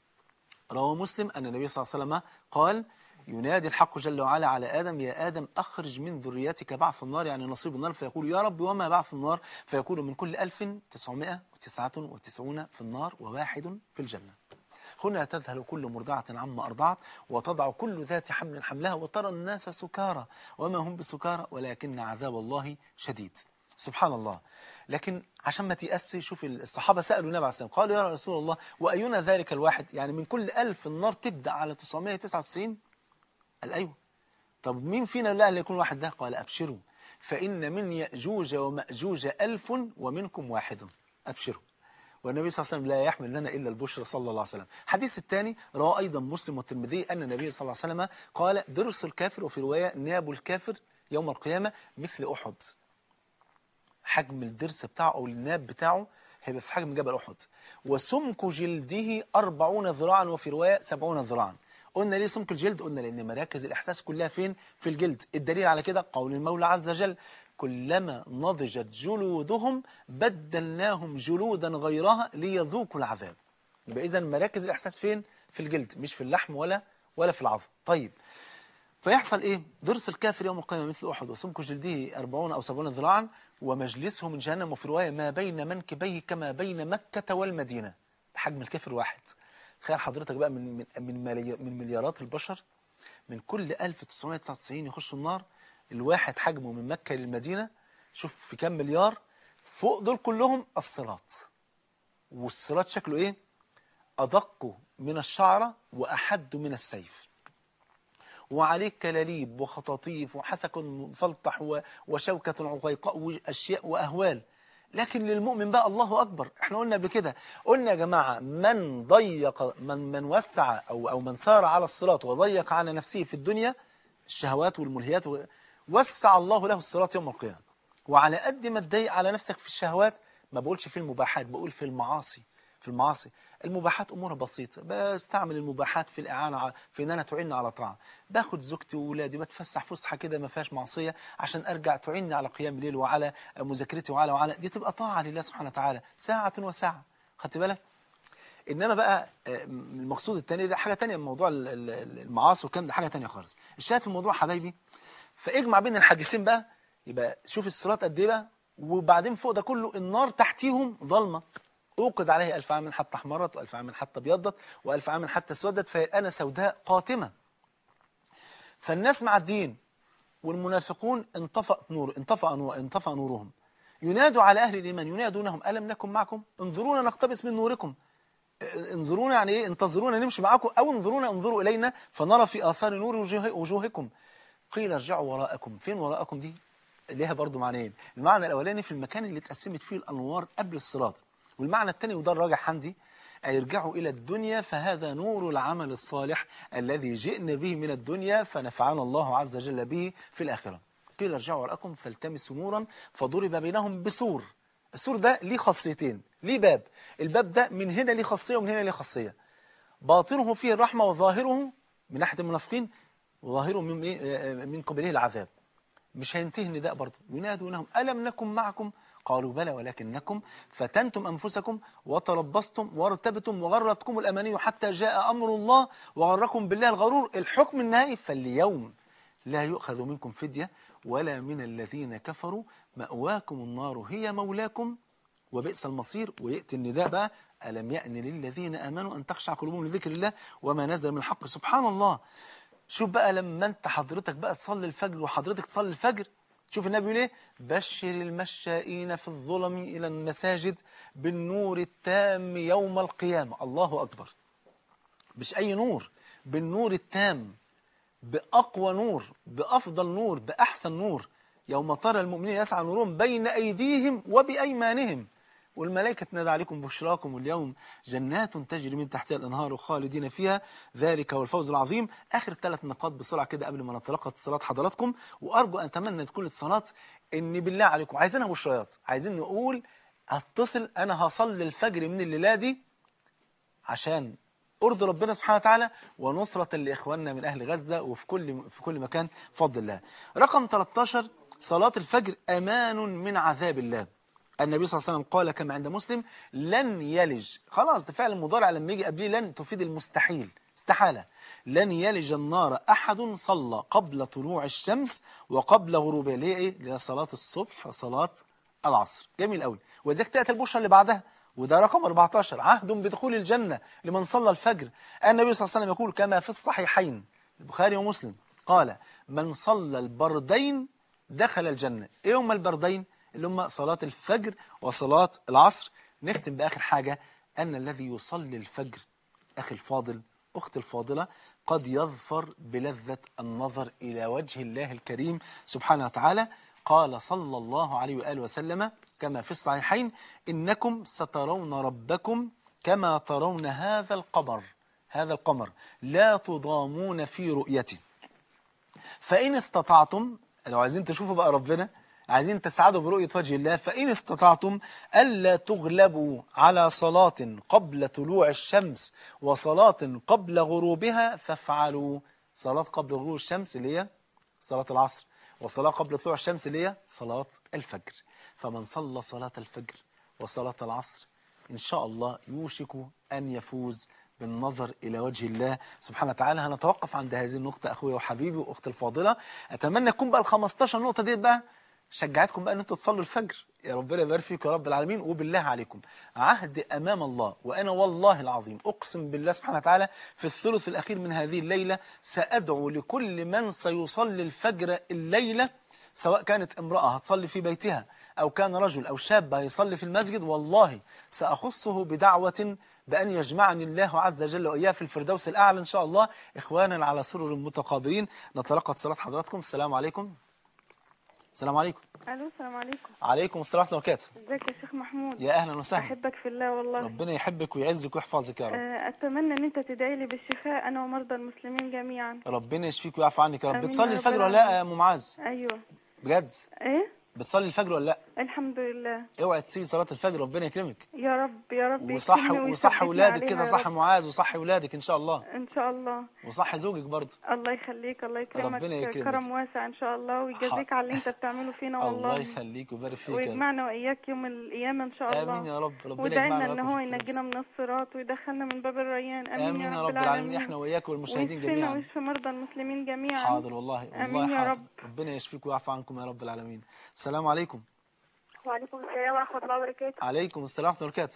رواه مسلم أن النبي صلى الله عليه وسلم قال ينادي الحق جل وعلا على آدم يا آدم أخرج من ذريتك بعث النار يعني نصيب النار فيقول يا رب وما بعث النار فيقول من كل ألف تسعمائة وتسعة وتسعون في النار وواحد في الجنة هنا تذهل كل مرضعة عما أرضعت وتضع كل ذات حمل حملها وترى الناس سكارى وما هم بسكارى ولكن عذاب الله شديد سبحان الله لكن عشان ما تيأسي شوف الصحابة سألوا النبي عليه السلام قالوا يا رسول الله وأينا ذلك الواحد يعني من كل ألف النار تبدأ على 999 قال أيوة طب مين فينا لا اللي يكون واحد ده قال أبشروا فإن من يأجوج ومأجوج ألف ومنكم واحد أبشروا والنبي صلى الله عليه وسلم لا يحمل لنا إلا البشرى صلى الله عليه وسلم حديث الثاني رواه أيضا مسلم والترمذي أن النبي صلى الله عليه وسلم قال درس الكافر وفي رواية ناب الكافر يوم القيامة مثل أحد حجم الدرس بتاعه أو الناب بتاعه هيبقى في حجم جبل أحد وسمك جلده أربعون ذراعا وفي رواية سبعون ذراعا قلنا ليه سمك الجلد قلنا لأن مراكز الإحساس كلها فين في الجلد الدليل على كده قول المولى عز وجل كلما نضجت جلودهم بدلناهم جلودا غيرها ليذوقوا العذاب يبقى إذا مراكز الإحساس فين في الجلد مش في اللحم ولا ولا في العظم طيب فيحصل إيه ضرس الكافر يوم القيامة مثل أحد وسمك جلده أربعون أو سبعون ذراعا ومجلسه من جهنم وفي رواية ما بين منكبيه كما بين مكة والمدينة حجم الكافر واحد تخيل حضرتك بقى من من من, ملي من مليارات البشر من كل 1999 يخشوا النار الواحد حجمه من مكة للمدينة شوف في كام مليار فوق دول كلهم الصراط والصراط شكله ايه أدق من الشعرة وأحد من السيف وعليه كلاليب وخطاطيف وحسك مفلطح وشوكة عقيقاء وأشياء وأهوال لكن للمؤمن بقى الله أكبر احنا قلنا بكده قلنا يا جماعة من ضيق من من وسع أو أو من سار على الصراط وضيق على نفسه في الدنيا الشهوات والملهيات وسع الله له الصراط يوم القيامة وعلى قد ما تضيق على نفسك في الشهوات ما بقولش في المباحات بقول في المعاصي في المعاصي المباحات امورها بسيطه بستعمل المباحات في الاعانه في ان انا تعيني على طاعه باخد زوجتي واولادي بتفسح فسحه كده ما فيهاش معصيه عشان ارجع تعيني على قيام الليل وعلى مذاكرتي وعلى وعلى دي تبقى طاعه لله سبحانه وتعالى ساعه وساعه خدت بالك انما بقى المقصود الثاني ده حاجه ثانيه موضوع المعاصي والكلام ده حاجه ثانيه خالص الشاهد في الموضوع حبايبي فاجمع بين الحديثين بقى يبقى شوف الصراط قد ايه بقى وبعدين فوق ده كله النار تحتيهم ضلمه اوقد عليه الف عام حتى احمرت والف عام حتى ابيضت والف عام حتى اسودت فهي انا سوداء قاتمه فالناس معديين والمنافقون انطفأ نور انطفأ نور انطفأ نورهم ينادوا على اهل الايمان ينادونهم الم نكن معكم انظرونا نقتبس من نوركم انظرونا يعني ايه انتظرونا نمشي معاكم او انظرونا انظروا الينا فنرى في اثار نور وجوه وجوهكم قيل ارجعوا وراءكم فين وراءكم دي ليها برضو معنيين المعنى الاولاني في المكان اللي اتقسمت فيه الانوار قبل الصراط والمعنى الثاني وده الراجح عندي أي يرجعوا إلى الدنيا فهذا نور العمل الصالح الذي جئنا به من الدنيا فنفعنا الله عز وجل به في الآخرة قيل ارجعوا وراءكم فالتمسوا نورا فضرب بينهم بسور السور ده ليه خاصيتين ليه باب الباب ده من هنا ليه خاصية ومن هنا ليه خاصية باطنه فيه الرحمة وظاهره من ناحية المنافقين وظاهره من, إيه؟ من قبله العذاب مش هينتهي النداء برضه ينادونهم ألم نكن معكم قالوا بلى ولكنكم فتنتم أنفسكم وتربصتم وارتبتم وغرتكم الأماني حتى جاء أمر الله وغركم بالله الغرور الحكم النهائي فاليوم لا يؤخذ منكم فدية ولا من الذين كفروا مأواكم النار هي مولاكم وبئس المصير ويأتي النداء بقى ألم يأن للذين آمنوا أن تخشع قلوبهم لذكر الله وما نزل من الحق سبحان الله شوف بقى لما انت حضرتك بقى تصلي الفجر وحضرتك تصلي الفجر شوف النبي يقول ايه بشر المشائين في الظلم إلى المساجد بالنور التام يوم القيامة الله أكبر مش أي نور بالنور التام بأقوى نور بأفضل نور بأحسن نور يوم ترى المؤمنين يسعى نورهم بين أيديهم وبأيمانهم والملائكة تنادى عليكم بشراكم اليوم جنات تجري من تحتها الأنهار خالدين فيها ذلك هو الفوز العظيم آخر ثلاث نقاط بسرعة كده قبل ما نتلقى اتصالات حضراتكم وأرجو أن أتمنى كل اتصالات إن بالله عليكم عايزينها بشريات عايزين نقول هتصل أنا هصلي الفجر من الليلة دي عشان أرض ربنا سبحانه وتعالى ونصرة لإخواننا من أهل غزة وفي كل في كل مكان بفضل الله رقم 13 صلاة الفجر أمان من عذاب الله النبي صلى الله عليه وسلم قال كما عند مسلم لن يلج خلاص ده فعل مضارع لما يجي قبليه لن تفيد المستحيل استحالة لن يلج النار أحد صلى قبل طلوع الشمس وقبل غروبها ليه إيه؟ لصلاة الصبح وصلاة العصر جميل قوي وذلك تأتي البشرى اللي بعدها وده رقم 14 عهد بدخول الجنة لمن صلى الفجر النبي صلى الله عليه وسلم يقول كما في الصحيحين البخاري ومسلم قال من صلى البردين دخل الجنة ايه هم البردين اللي هم صلاة الفجر وصلاة العصر نختم بآخر حاجة أن الذي يصلي الفجر أخي الفاضل أختي الفاضلة قد يظفر بلذة النظر إلى وجه الله الكريم سبحانه وتعالى قال صلى الله عليه وآله وسلم كما في الصحيحين إنكم سترون ربكم كما ترون هذا القمر هذا القمر لا تضامون في رؤيته فإن استطعتم لو عايزين تشوفوا بقى ربنا عايزين تسعدوا برؤية وجه الله فإن استطعتم ألا تغلبوا على صلاة قبل طلوع الشمس وصلاة قبل غروبها فافعلوا صلاة قبل غروب الشمس اللي هي صلاة العصر وصلاة قبل طلوع الشمس اللي هي صلاة الفجر فمن صلى صلاة الفجر وصلاة العصر إن شاء الله يوشك أن يفوز بالنظر إلى وجه الله سبحانه وتعالى هنتوقف عند هذه النقطة أخويا وحبيبي وأختي الفاضلة أتمنى يكون بقى ال 15 نقطة دي بقى شجعتكم بقى ان انتوا تصلوا الفجر يا ربنا يبارك فيكم يا رب العالمين وبالله عليكم عهد امام الله وانا والله العظيم اقسم بالله سبحانه وتعالى في الثلث الاخير من هذه الليله سادعو لكل من سيصلي الفجر الليله سواء كانت امراه هتصلي في بيتها او كان رجل او شاب هيصلي في المسجد والله ساخصه بدعوه بأن يجمعني الله عز وجل وإياه في الفردوس الأعلى إن شاء الله إخوانا على سرر متقابلين نتلقى اتصالات حضراتكم السلام عليكم السلام عليكم الو السلام عليكم عليكم السلام ورحمة الله وبركاته ازيك يا شيخ محمود يا أهلا وسهلا بحبك في الله والله ربنا يحبك ويعزك ويحفظك يا رب آه، اتمنى ان انت تدعي لي بالشفاء انا ومرضى المسلمين جميعا ربنا يشفيك ويعفو عنك يا رب آمين بتصلي يا رب الفجر ولا لا يا العالمين. أم معاذ ايوه بجد ايه بتصلي الفجر ولا لا الحمد لله اوعي تسيبي صلاه الفجر ربنا يكرمك يا رب يا رب وصح يكرمني وصح ويثبتني اولادك عليها كده يا صح رب. معاذ وصح اولادك ان شاء الله ان شاء الله وصح زوجك برضه الله يخليك الله يكرمك ربنا يكرمك. كرم واسع ان شاء الله ويجازيك على اللي انت بتعمله فينا الله والله يخليك ويبارك فيك يا رب. ويجمعنا واياك يوم القيامه ان شاء الله امين يا رب ربنا ودعينا يجمعنا ان وياكم هو في الفردوس. ينجينا من الصراط ويدخلنا من باب الريان امين, امين يا رب العالمين احنا واياك والمشاهدين ويشفينا جميعا ويشفي مرضى المسلمين جميعا حاضر والله والله امين يا حاضر. رب ربنا يشفيك ويعفو عنكم يا رب العالمين السلام عليكم وعليكم السلام ورحمة الله وبركاته عليكم السلام ورحمه الله وبركاته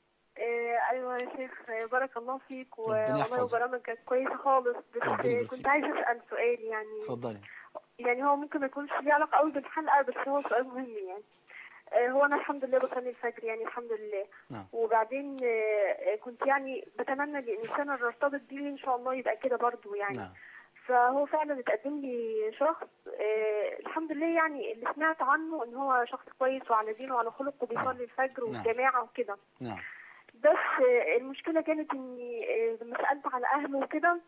آه أيوة يا شيخ آه، بارك الله فيك و- ربنا والله يحفظك. وبرامجك كانت كويسة خالص بس ربنا آه، يبارك كنت فيك. عايزة أسأل سؤال يعني اتفضلي يعني هو ممكن ما يكونش ليه علاقة قوي بالحلقة بس هو سؤال مهم يعني آه، هو أنا الحمد لله بصلي الفجر يعني الحمد لله نعم. وبعدين آه، آه، كنت يعني بتمنى الإنسان اللي ارتبط بيه إن شاء الله يبقى كده برضه يعني نعم فهو فعلا اتقدم لي شخص آه الحمد لله يعني اللي سمعت عنه ان هو شخص كويس وعلى دينه وعلى خلقه بيصلي الفجر نعم. والجماعه وكده نعم بس آه المشكله كانت اني آه لما سالت على اهله وكده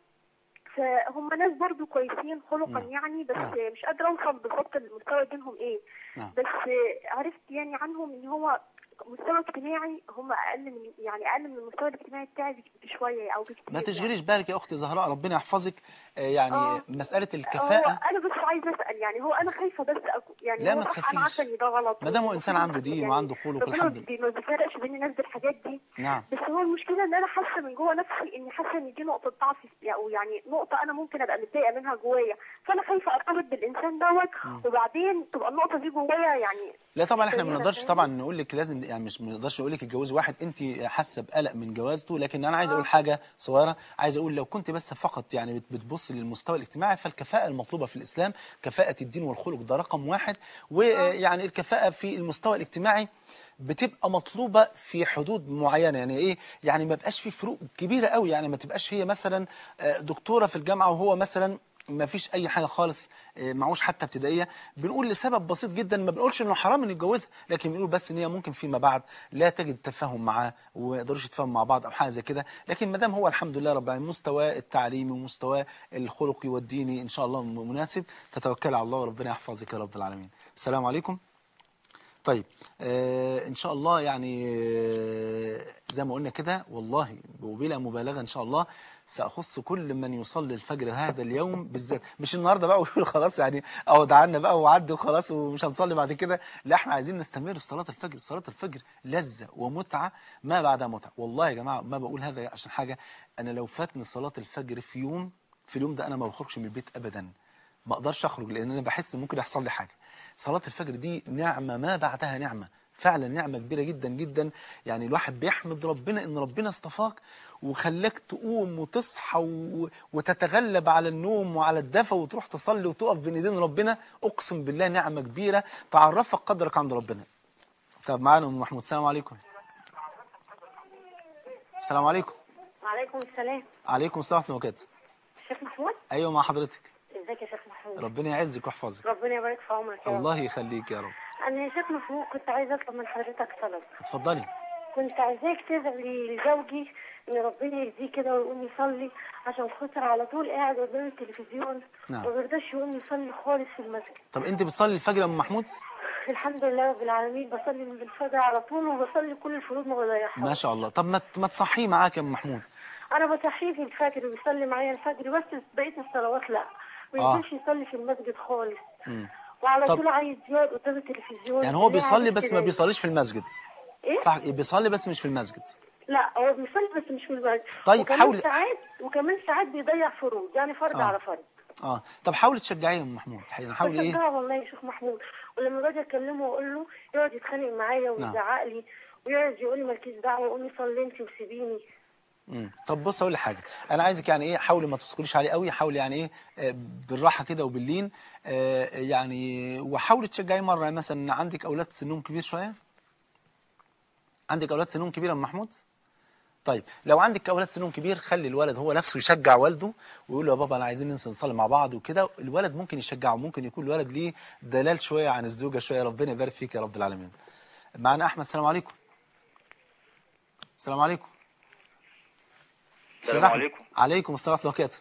فهم ناس برضو كويسين خلقا نعم. يعني بس نعم. آه مش قادره اوصل بالظبط لمستوى دينهم ايه نعم بس آه عرفت يعني عنهم ان هو مستوى اجتماعي هم اقل من يعني اقل من المستوى الاجتماعي بتاعي بشويه او بكتير ما يعني. تشغليش بالك يا اختي زهراء ربنا يحفظك آه، يعني آه. مساله هو الكفاءه انا بس عايزه اسال يعني هو انا خايفه بس أكو يعني لا، هو ما صح تخافيش. انا عارفه ان ده غلط ما دام هو إنسان عنده دين وعنده خلق ربنا والحمد لله. بي- ما بيفرقش بين الناس بالحاجات دي نعم بس هو المشكله ان انا حاسه من جوه نفسي اني حاسه ان دي نقطه ضعف في- او يعني نقطه انا ممكن ابقى متضايقه منها جوايا فانا خايفه ارتبط بالانسان دوت وبعدين تبقى النقطه دي جوايا يعني لا طبعا احنا ما سليمة، نقدرش فاهم؟ طبعا نقول لك لازم يعني مش ما نقدرش نقول لك اتجوزي واحد انت حاسه بقلق من جوازته لكن انا عايز اقول حاجه صغيره عايز اقول لو كنت بس فقط يعني بت- بتبص للمستوى الاجتماعي فالكفاءه المطلوبه في الاسلام كفاءه الدين والخلق ده رقم واحد ويعني الكفاءه في المستوى الاجتماعي بتبقى مطلوبه في حدود معينه يعني ايه يعني ما بقاش في فروق كبيره قوي يعني ما تبقاش هي مثلا آه، دكتوره في الجامعه وهو مثلا ما فيش اي حاجه خالص آه، معهوش حتى ابتدائيه بنقول لسبب بسيط جدا ما بنقولش انه حرام ان يتجوزها لكن بنقول بس ان هي ممكن فيما بعد لا تجد تفاهم معاه وما يقدروش يتفاهموا مع بعض او حاجه زي كده لكن ما دام هو الحمد لله رب العالمين مستواه التعليمي ومستواه الخلقي والديني ان شاء الله م- مناسب فتوكل على الله وربنا يحفظك يا رب العالمين السلام عليكم طيب آه ان شاء الله يعني آه زي ما قلنا كده والله وبلا مبالغه ان شاء الله ساخص كل من يصلي الفجر هذا اليوم بالذات مش النهارده بقى ويقول خلاص يعني او دعنا بقى وعدي وخلاص ومش هنصلي بعد كده لا احنا عايزين نستمر في صلاه الفجر صلاه الفجر لذه ومتعه ما بعدها متعه والله يا جماعه ما بقول هذا عشان حاجه انا لو فاتني صلاه الفجر في يوم في اليوم ده انا ما بخرجش من البيت ابدا ما اقدرش اخرج لان انا بحس ممكن يحصل لي حاجه صلاه الفجر دي نعمه ما بعدها نعمه فعلا نعمه كبيره جدا جدا يعني الواحد بيحمد ربنا ان ربنا اصطفاك وخلاك تقوم وتصحى و... وتتغلب على النوم وعلى الدفى وتروح تصلي وتقف بين ايدين ربنا اقسم بالله نعمه كبيره تعرفك قدرك عند ربنا طب معانا ام محمود السلام عليكم السلام عليكم وعليكم السلام عليكم السلام ورحمه الله وبركاته شيخ محمود ايوه مع حضرتك ازيك يا شيخ محمود ربنا يعزك ويحفظك ربنا يبارك في عمرك يا رب الله يخليك يا رب انا يا شيخ محمود كنت عايزه اطلب من حضرتك طلب اتفضلي كنت عايزاك تدعي لزوجي ان ربنا يهديه كده ويقوم يصلي عشان خاطر على طول قاعد قدام التلفزيون نعم. ما بيرضاش يقوم يصلي خالص في المسجد طب انت بتصلي الفجر يا ام محمود الحمد لله رب العالمين بصلي من الفجر على طول وبصلي كل الفروض ما بضيعهاش ما شاء الله طب ما ت- ما تصحيه معاك يا ام محمود انا بصحيه في الفجر وبيصلي معايا الفجر بس بقيه الصلوات لا ما آه. ينزلش يصلي في المسجد خالص مم. وعلى طب- طول عايز يقعد قدام التلفزيون يعني هو ليه بيصلي عايز بس ما كده؟ بيصليش في المسجد ايه صح بيصلي بس مش في المسجد لا هو بيصلي بس مش في المسجد طيب، وكمان حاول- ساعات وكمان ساعات بيضيع فروض يعني فرض آه. على فرض اه طب حاولي تشجعيه يا ام محمود يعني حاولي ايه بشجعه والله يا شيخ محمود ولما باجي اكلمه واقول له يقعد يتخانق معايا ويزعق لي ويقعد يقول لي مالكيش دعوه قومي صلي انت وسيبيني مم. طب بص اقول لك حاجه انا عايزك يعني ايه حاولي ما تذكريش عليه قوي حاولي يعني ايه آه، بالراحه كده وباللين آه، يعني وحاولي تشجعيه مره يعني مثلا عندك اولاد سنهم كبير شويه عندك اولاد سنهم كبير يا ام محمود طيب لو عندك اولاد سنهم كبير خلي الولد هو نفسه يشجع والده ويقول له يا بابا انا عايزين ننزل نصلي مع بعض وكده الولد ممكن يشجعه ممكن يكون الولد ليه دلال شويه عن الزوجه شويه ربنا يبارك فيك يا رب العالمين معانا احمد السلام عليكم السلام عليكم السلام أستاذ أحمد. عليكم. عليكم السلام ورحمه الله وبركاته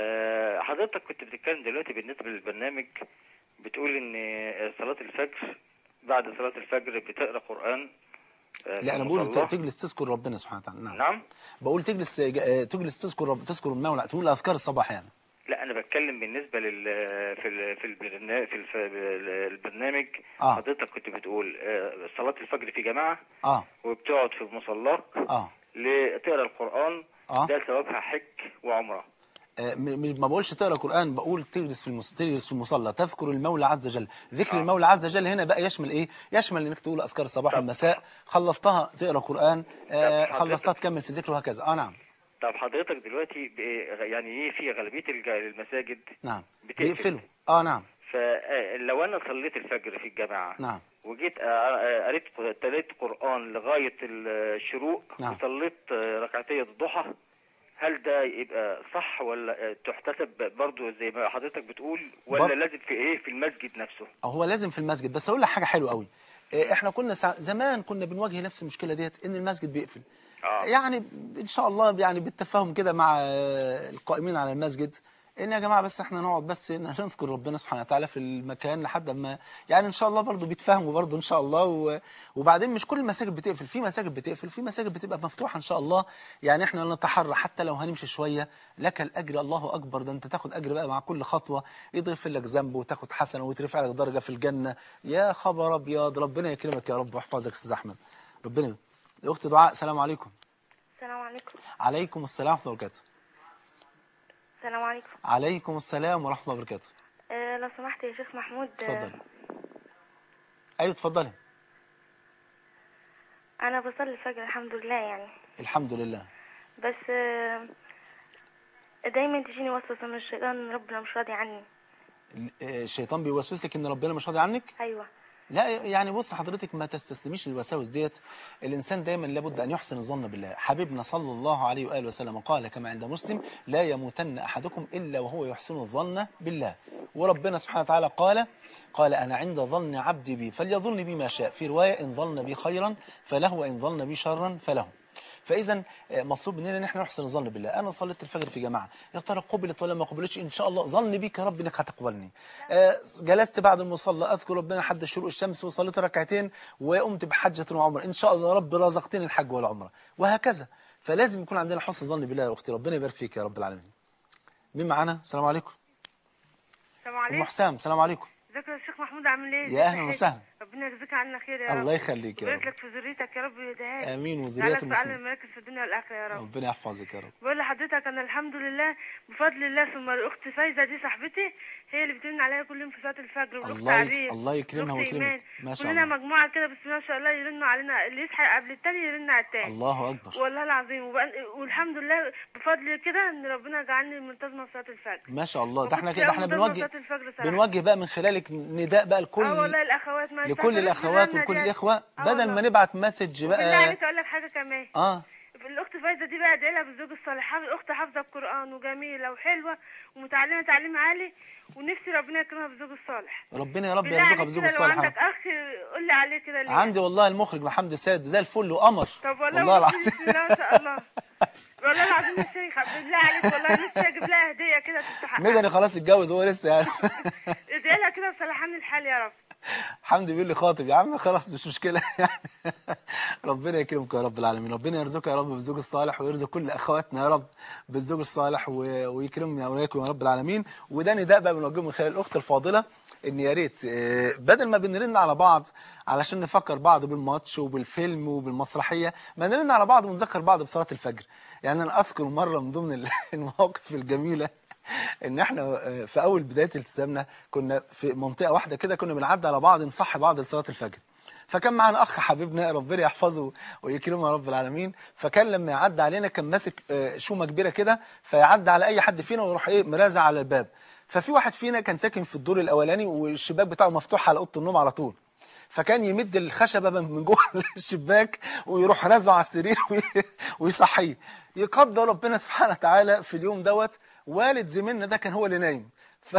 آه، حضرتك كنت بتتكلم دلوقتي بالنسبة للبرنامج بتقول ان صلاة الفجر بعد صلاة الفجر بتقرأ قرآن آه، في لا انا بقول المصلى؟ ت- تجلس تذكر ربنا سبحانه وتعالى نعم, نعم بقول تجلس آه، تجلس تذكر رب تذكر المولى تقول اذكار الصباح يعني لا انا بتكلم بالنسبه لل في ال... في البرنامج في الف... البرنامج آه. حضرتك كنت بتقول آه، صلاه الفجر في جماعه اه وبتقعد في مصلاك اه لتقرا القران آه. ده ثوابها حج وعمره آه، م- م- ما بقولش تقرا قران بقول تجلس في المص... تجلس في المصلى تذكر المولى عز وجل ذكر آه. المولى عز وجل هنا بقى يشمل ايه يشمل انك تقول اذكار الصباح طب. والمساء خلصتها تقرا قران آه، طب حضرتك- خلصتها تكمل في ذكر وهكذا اه نعم طب حضرتك دلوقتي ب... يعني ايه في غالبيه الج- المساجد نعم بتقفل. بيقفلوا اه نعم فلو انا صليت الفجر في الجماعه نعم وجيت آه، آه، قريت قريت قرآن لغاية الشروق نعم. وصليت آه، ركعتي الضحى هل ده يبقى صح ولا آه، تحتسب برضو زي ما حضرتك بتقول ولا بر- لازم في ايه في المسجد نفسه هو لازم في المسجد بس اقول لك حاجه حلوه قوي إيه، احنا كنا سا... زمان كنا بنواجه نفس المشكله ديت ان المسجد بيقفل آه. يعني ان شاء الله يعني بالتفاهم كده مع آه، القائمين على المسجد ان يا جماعه بس احنا نقعد بس نذكر ربنا سبحانه وتعالى في المكان لحد ما يعني ان شاء الله برضو بيتفاهموا برضو ان شاء الله و... وبعدين مش كل المساجد بتقفل في مساجد بتقفل في مساجد بتبقى مفتوحه ان شاء الله يعني احنا نتحرى حتى لو هنمشي شويه لك الاجر الله اكبر ده انت تاخد اجر بقى مع كل خطوه يضيف لك ذنب وتاخد حسنه ويترفع لك درجه في الجنه يا خبر ابيض ربنا يكرمك يا رب ويحفظك يا استاذ احمد ربنا اخت دعاء السلام عليكم السلام عليكم عليكم السلام ورحمه الله وبركاته السلام عليكم عليكم السلام ورحمه الله وبركاته آه لو سمحت يا شيخ محمود آه، اتفضلي ايوه اتفضلي انا بصلي الفجر الحمد لله يعني الحمد لله بس آه، دايما تجيني وسوسه من الشيطان ربنا مش راضي عني ال- الشيطان بيوسوس لك ان ربنا مش راضي عنك ايوه لا يعني بص حضرتك ما تستسلميش للوساوس ديت الانسان دايما لابد ان يحسن الظن بالله حبيبنا صلى الله عليه واله وسلم قال كما عند مسلم لا يموتن احدكم الا وهو يحسن الظن بالله وربنا سبحانه وتعالى قال قال انا عند ظن عبدي بي فليظن بي ما شاء في روايه ان ظن بي خيرا فله وان ظن بي شرا فله فاذا آه، مطلوب مننا ان احنا نحسن الظن بالله انا صليت الفجر في جماعه يا ترى قبلت ولا ما قبلتش ان شاء الله ظن بيك يا رب انك هتقبلني آه، جلست بعد المصلى اذكر ربنا لحد شروق الشمس وصليت ركعتين وقمت بحجه وعمره ان شاء الله يا رب رزقتني الحج والعمره وهكذا فلازم يكون عندنا حسن ظن بالله يا اختي ربنا يبارك فيك يا رب العالمين مين معانا السلام عليكم السلام ام عليكم حسام السلام عليكم ازيك يا شيخ محمود عامل ايه يا أهلا ازيك وسهلا. ربنا يجزيك عنا خير يا رب الله يخليك يا ويبارك رب لك في ذريتك يا رب ويهديها لك. امين وذريه جعلك في اعلى المسلمين المراكز في الدنيا والاخره يا رب ربنا يحفظك يا رب بقول لحضرتك انا الحمد لله بفضل الله ثم الاخت فايزه دي صاحبتي هي اللي بترن عليا كل يوم في صلاه الفجر والاخت الله يك- عبير الله يكرمها والأخت ويكرمك. إيمان. ما شاء كلنا الله. مجموعه كده بس ما شاء الله يرنوا علينا اللي يصحى قبل التاني يرن على التاني الله اكبر والله العظيم وبقى والحمد لله بفضل كده ان ربنا جعلني ملتزمه في صلاه الفجر ما شاء الله ما ده احنا كنتش كده ده احنا أول بنوجه مرة صلاة الفجر صراحة. بنوجه بقى من خلالك نداء بقى لكل اه والله الاخوات ما لكل يستحملوش الاخوات جيراننا وكل دي. الاخوه آه بدل والله. ما نبعت مسج بالله بقى عليك اقول لك حاجه كمان اه الاخت فايزه دي بقى ادعي لها بالزوج الصالح حافظ- اخت حافظه القران وجميله وحلوه ومتعلمه تعليم عالي ونفسي ربنا يكرمها بالزوج الصالح ربنا يا رب بالله يرزقها عليك بالزوج كده لو الصالح عندك اخ قول لي عليه كده ليه عندي والله المخرج محمد السيد زي الفل وقمر طب والله, والله والله العظيم بسم الله ما شاء الله والله العظيم يا شيخ بالله عليك والله نفسي اجيب لها هديه كده تستحقها مدني خلاص اتجوز هو لسه يعني ادعي لها كده بصلاحان الحال يا رب حمدي بيقول لي خاطب يا عم خلاص مش مشكله يعني ربنا يكرمك يا رب العالمين ربنا يرزقك يا رب بالزوج الصالح ويرزق كل اخواتنا يا رب بالزوج الصالح و- ويكرمنا واياكم يا رب العالمين وده نداء بقى بنوجهه من خلال الاخت الفاضله ان يا ريت آه، بدل ما بنرن على بعض علشان نفكر بعض بالماتش وبالفيلم وبالمسرحيه ما نرن على بعض ونذكر بعض بصلاه الفجر يعني انا اذكر مره من ضمن المواقف الجميله ان احنا آه، في اول بدايه التزامنا كنا في منطقه واحده كده كنا بنعدي على بعض نصحي بعض لصلاه الفجر فكان معانا اخ حبيبنا ربنا يحفظه ويكرمه يا رب العالمين فكان لما يعدي علينا كان ماسك آه، شومه كبيره كده فيعدي على اي حد فينا ويروح ايه مرازع على الباب ففي واحد فينا كان ساكن في الدور الاولاني والشباك بتاعه مفتوح على اوضه النوم على طول فكان يمد الخشبه من من جوه الشباك ويروح رازعه على السرير وي- ويصحيه يقدر ربنا سبحانه وتعالى في اليوم دوت والد زميلنا ده كان هو اللي نايم ف...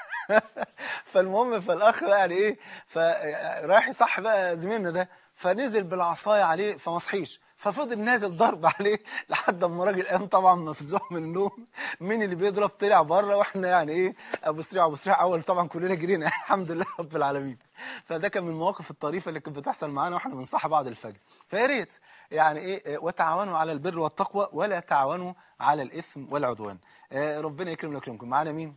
فالمهم فالاخ بقى يعني ايه فرايح يصح بقى زميلنا ده فنزل بالعصايه عليه فما صحيش ففضل نازل ضرب عليه لحد اما الراجل قام طبعا مفزوع من النوم مين اللي بيضرب طلع بره واحنا يعني ايه ابو سريع ابو سريع اول طبعا كلنا جرينا الحمد لله رب العالمين فده كان من المواقف الطريفه اللي كانت بتحصل معانا واحنا بنصحى بعد الفجر فيا ريت يعني ايه وتعاونوا على البر والتقوى ولا تعاونوا على الاثم والعدوان آه، ربنا يكرمنا ويكرمكم معانا مين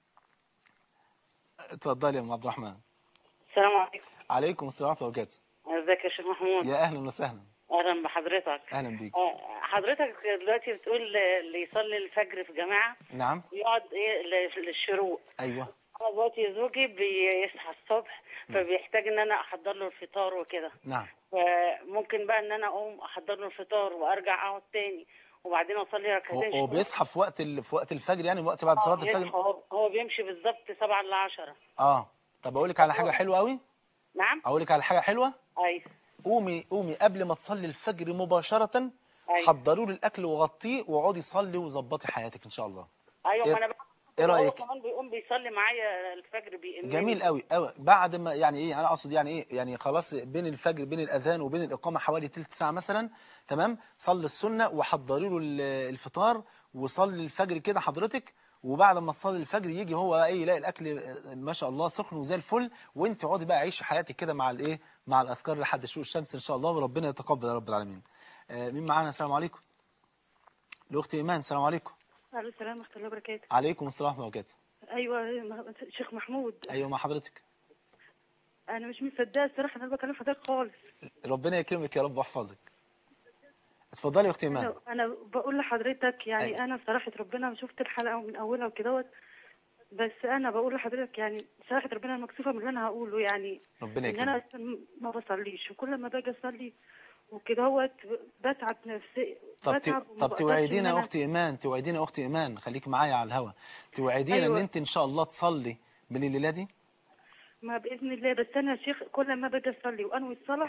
اتفضلي يا ام عبد الرحمن السلام عليكم عليكم السلام ورحمه الله وبركاته ازيك يا شيخ محمود يا اهلا وسهلا اهلا بحضرتك اهلا بيك آه، حضرتك دلوقتي بتقول اللي يصلي الفجر في جماعه نعم يقعد ايه ل- للشروق ايوه انا دلوقتي زوجي بيصحى الصبح فبيحتاج ان انا احضر له الفطار وكده نعم فممكن بقى ان انا اقوم احضر له الفطار وارجع اقعد تاني وبعدين اصلي هو ركعتين هو بيصحى في وقت ال... في وقت الفجر يعني وقت بعد صلاه يصحى، الفجر هو هو بيمشي بالظبط 7 ل 10 اه طب اقول لك على حاجه حلوه قوي نعم اقول لك على حاجه حلوه ايوه قومي قومي قبل ما تصلي الفجر مباشره أيوة. حضروا لي الاكل وغطيه واقعدي صلي وظبطي حياتك ان شاء الله ايوه إيه- ما انا بقى إيه هو رأيك؟ كمان بيقوم بيصلي معايا الفجر بيأمني جميل قوي قوي بعد ما يعني ايه انا اقصد يعني ايه يعني خلاص بين الفجر بين الاذان وبين الاقامه حوالي تلت ساعه مثلا تمام صلي السنه وحضري له ال- الفطار وصلي الفجر كده حضرتك وبعد ما تصلي الفجر يجي هو بقى ايه يلاقي الاكل آه، ما شاء الله سخن وزي الفل وانت اقعدي بقى عيشي حياتك كده مع الايه مع الاذكار لحد شروق الشمس ان شاء الله وربنا يتقبل يا رب العالمين آه، مين معانا السلام عليكم الاخت ايمان السلام عليكم الو السلام ورحمه الله وبركاته عليكم السلام ورحمه الله وبركاته ايوه شيخ محمود ايوه مع حضرتك انا مش مصدقه الصراحه ان انا بكلم حضرتك خالص ربنا يكرمك يا رب ويحفظك اتفضلي يا اختي ايمان انا انا بقول لحضرتك يعني أيوة. انا صراحه ربنا شفت الحلقه من اولها وكدهوت بس انا بقول لحضرتك يعني صراحه ربنا أنا مكسوفه من اللي انا هقوله يعني ربنا ان انا يكرمك أصلاً ما بصليش وكل ما باجي اصلي وكدهوت بتعب نفسي طب ت... بتعب وما طب بقدرش توعدينا إن يا أنا- اختي ايمان توعدينا يا اختي ايمان خليك معايا على الهوا توعدينا ان أيوة. انت ان شاء الله تصلي من الليله دي ما باذن الله بس انا يا شيخ كل ما باجي اصلي وانوي الصلاه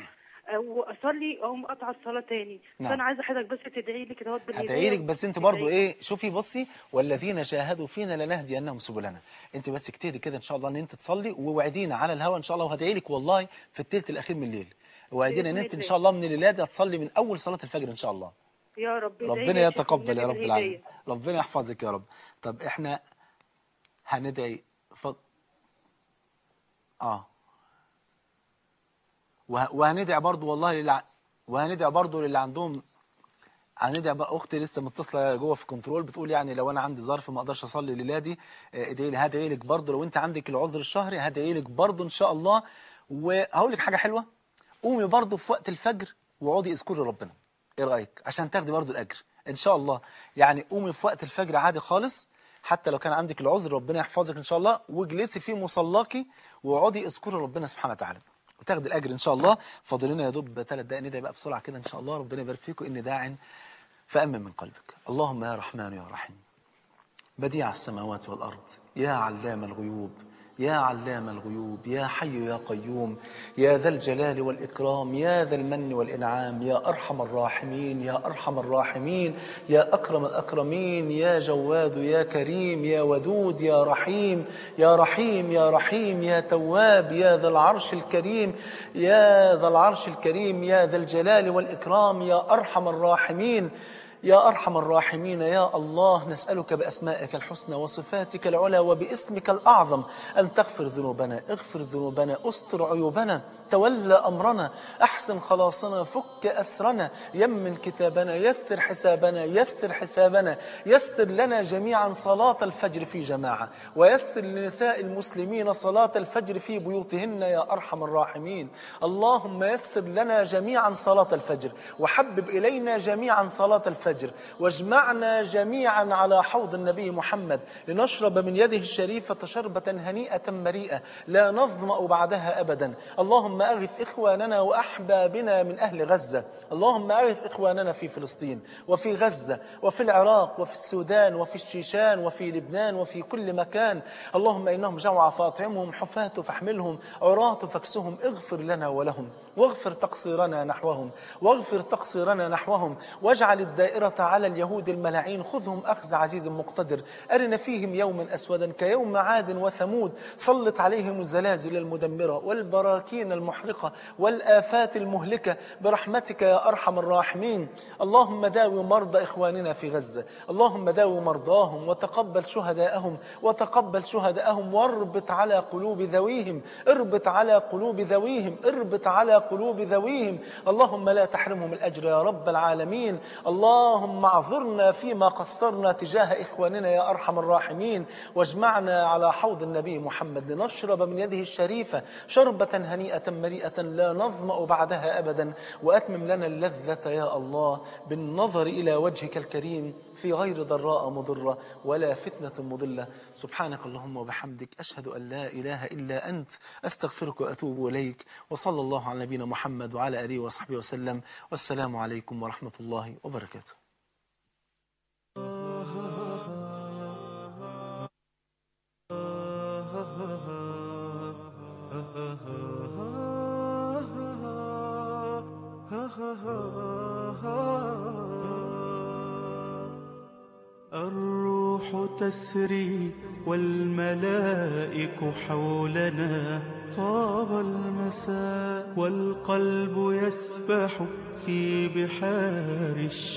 واصلي اقوم قطع الصلاه تاني نعم. فانا عايزه حضرتك بس تدعي لي كده هدعي لك بس انت برضو ايه شوفي بصي والذين جاهدوا فينا لنهدينهم سبلنا انت بس اجتهدي كده ان شاء الله ان انت تصلي ووعدينا على الهوا ان شاء الله وهدعي لك والله في الثلث الاخير من الليل وعدينا ان بإذن انت ان الله. شاء الله من الليله دي هتصلي من اول صلاه الفجر ان شاء الله يا رب ادعي لي ربنا يا شيخ يتقبل يا والنبي رب العالمين بالهداية. ربنا يحفظك يا رب طب احنا هندعي ف... اه وه... وهندعي برضو والله للي ع- وهندعي برضو للي عندهم هندعي بقى اختي لسه متصله جوه في كنترول بتقول يعني لو انا عندي ظرف ما اقدرش اصلي الليله دي آه، ادعي لي هدعي لك برضو لو انت عندك العذر الشهري هدعي لك برضو ان شاء الله وهقول لك حاجه حلوه قومي برضو في وقت الفجر واقعدي اذكري ربنا ايه رايك عشان تاخدي برضو الاجر ان شاء الله يعني قومي في وقت الفجر عادي خالص حتى لو كان عندك العذر ربنا يحفظك ان شاء الله واجلسي في مصلاكي واقعدي اذكري ربنا سبحانه وتعالى وتاخدي الاجر ان شاء الله فاضل لنا يا دوب ثلاث دقائق ندعي بقى بسرعه كده ان شاء الله ربنا يبارك فيكم اني داع فامن من قلبك اللهم يا رحمن يا رحيم بديع السماوات والأرض يا علام الغيوب يا علام الغيوب يا حي يا قيوم يا ذا الجلال والإكرام يا ذا المن والإنعام يا أرحم الراحمين يا أرحم الراحمين يا أكرم الأكرمين يا جواد يا كريم يا ودود يا رحيم يا رحيم يا رحيم يا تواب يا ذا العرش الكريم يا ذا العرش الكريم يا ذا الجلال والإكرام يا أرحم الراحمين يا أرحم الراحمين يا الله نسألك بأسمائك الحسنى وصفاتك العلى وباسمك الأعظم أن تغفر ذنوبنا اغفر ذنوبنا استر عيوبنا تولى أمرنا أحسن خلاصنا فك أسرنا يمن كتابنا يسر حسابنا يسر حسابنا يسر لنا جميعا صلاة الفجر في جماعة ويسر لنساء المسلمين صلاة الفجر في بيوتهن يا أرحم الراحمين اللهم يسر لنا جميعا صلاة الفجر وحبب إلينا جميعا صلاة الفجر واجمعنا جميعا على حوض النبي محمد لنشرب من يده الشريفة شربة هنيئة مريئة لا نظمأ بعدها أبدا اللهم أغث إخواننا وأحبابنا من أهل غزة اللهم أغث إخواننا في فلسطين وفي غزة وفي العراق وفي السودان وفي الشيشان وفي لبنان وفي كل مكان اللهم إنهم جوع فاطعمهم حفاة فاحملهم عراة فاكسهم اغفر لنا ولهم واغفر تقصيرنا نحوهم واغفر تقصيرنا نحوهم واجعل الدائرة الدائرة على اليهود الملاعين خذهم أخذ عزيز مقتدر أرنا فيهم يوما أسودا كيوم عاد وثمود سلط عليهم الزلازل المدمرة والبراكين المحرقة والآفات المهلكة برحمتك يا أرحم الراحمين اللهم داوي مرضى إخواننا في غزة اللهم داوي مرضاهم وتقبل شهداءهم وتقبل شهداءهم واربط على قلوب ذويهم اربط على قلوب ذويهم اربط على قلوب ذويهم اللهم لا تحرمهم الأجر يا رب العالمين اللهم اعذرنا فيما قصرنا تجاه إخواننا يا أرحم الراحمين واجمعنا على حوض النبي محمد لنشرب من يده الشريفة شربة هنيئة مريئة لا نظمأ بعدها أبدا وأتمم لنا اللذة يا الله بالنظر إلى وجهك الكريم في غير ضراء مضرة ولا فتنة مضلة سبحانك اللهم وبحمدك أشهد أن لا إله إلا أنت أستغفرك وأتوب إليك وصلى الله على نبينا محمد وعلى آله وصحبه وسلم والسلام عليكم ورحمة الله وبركاته الروح تسري والملائك حولنا طاب المساء والقلب يسبح في بحار الشر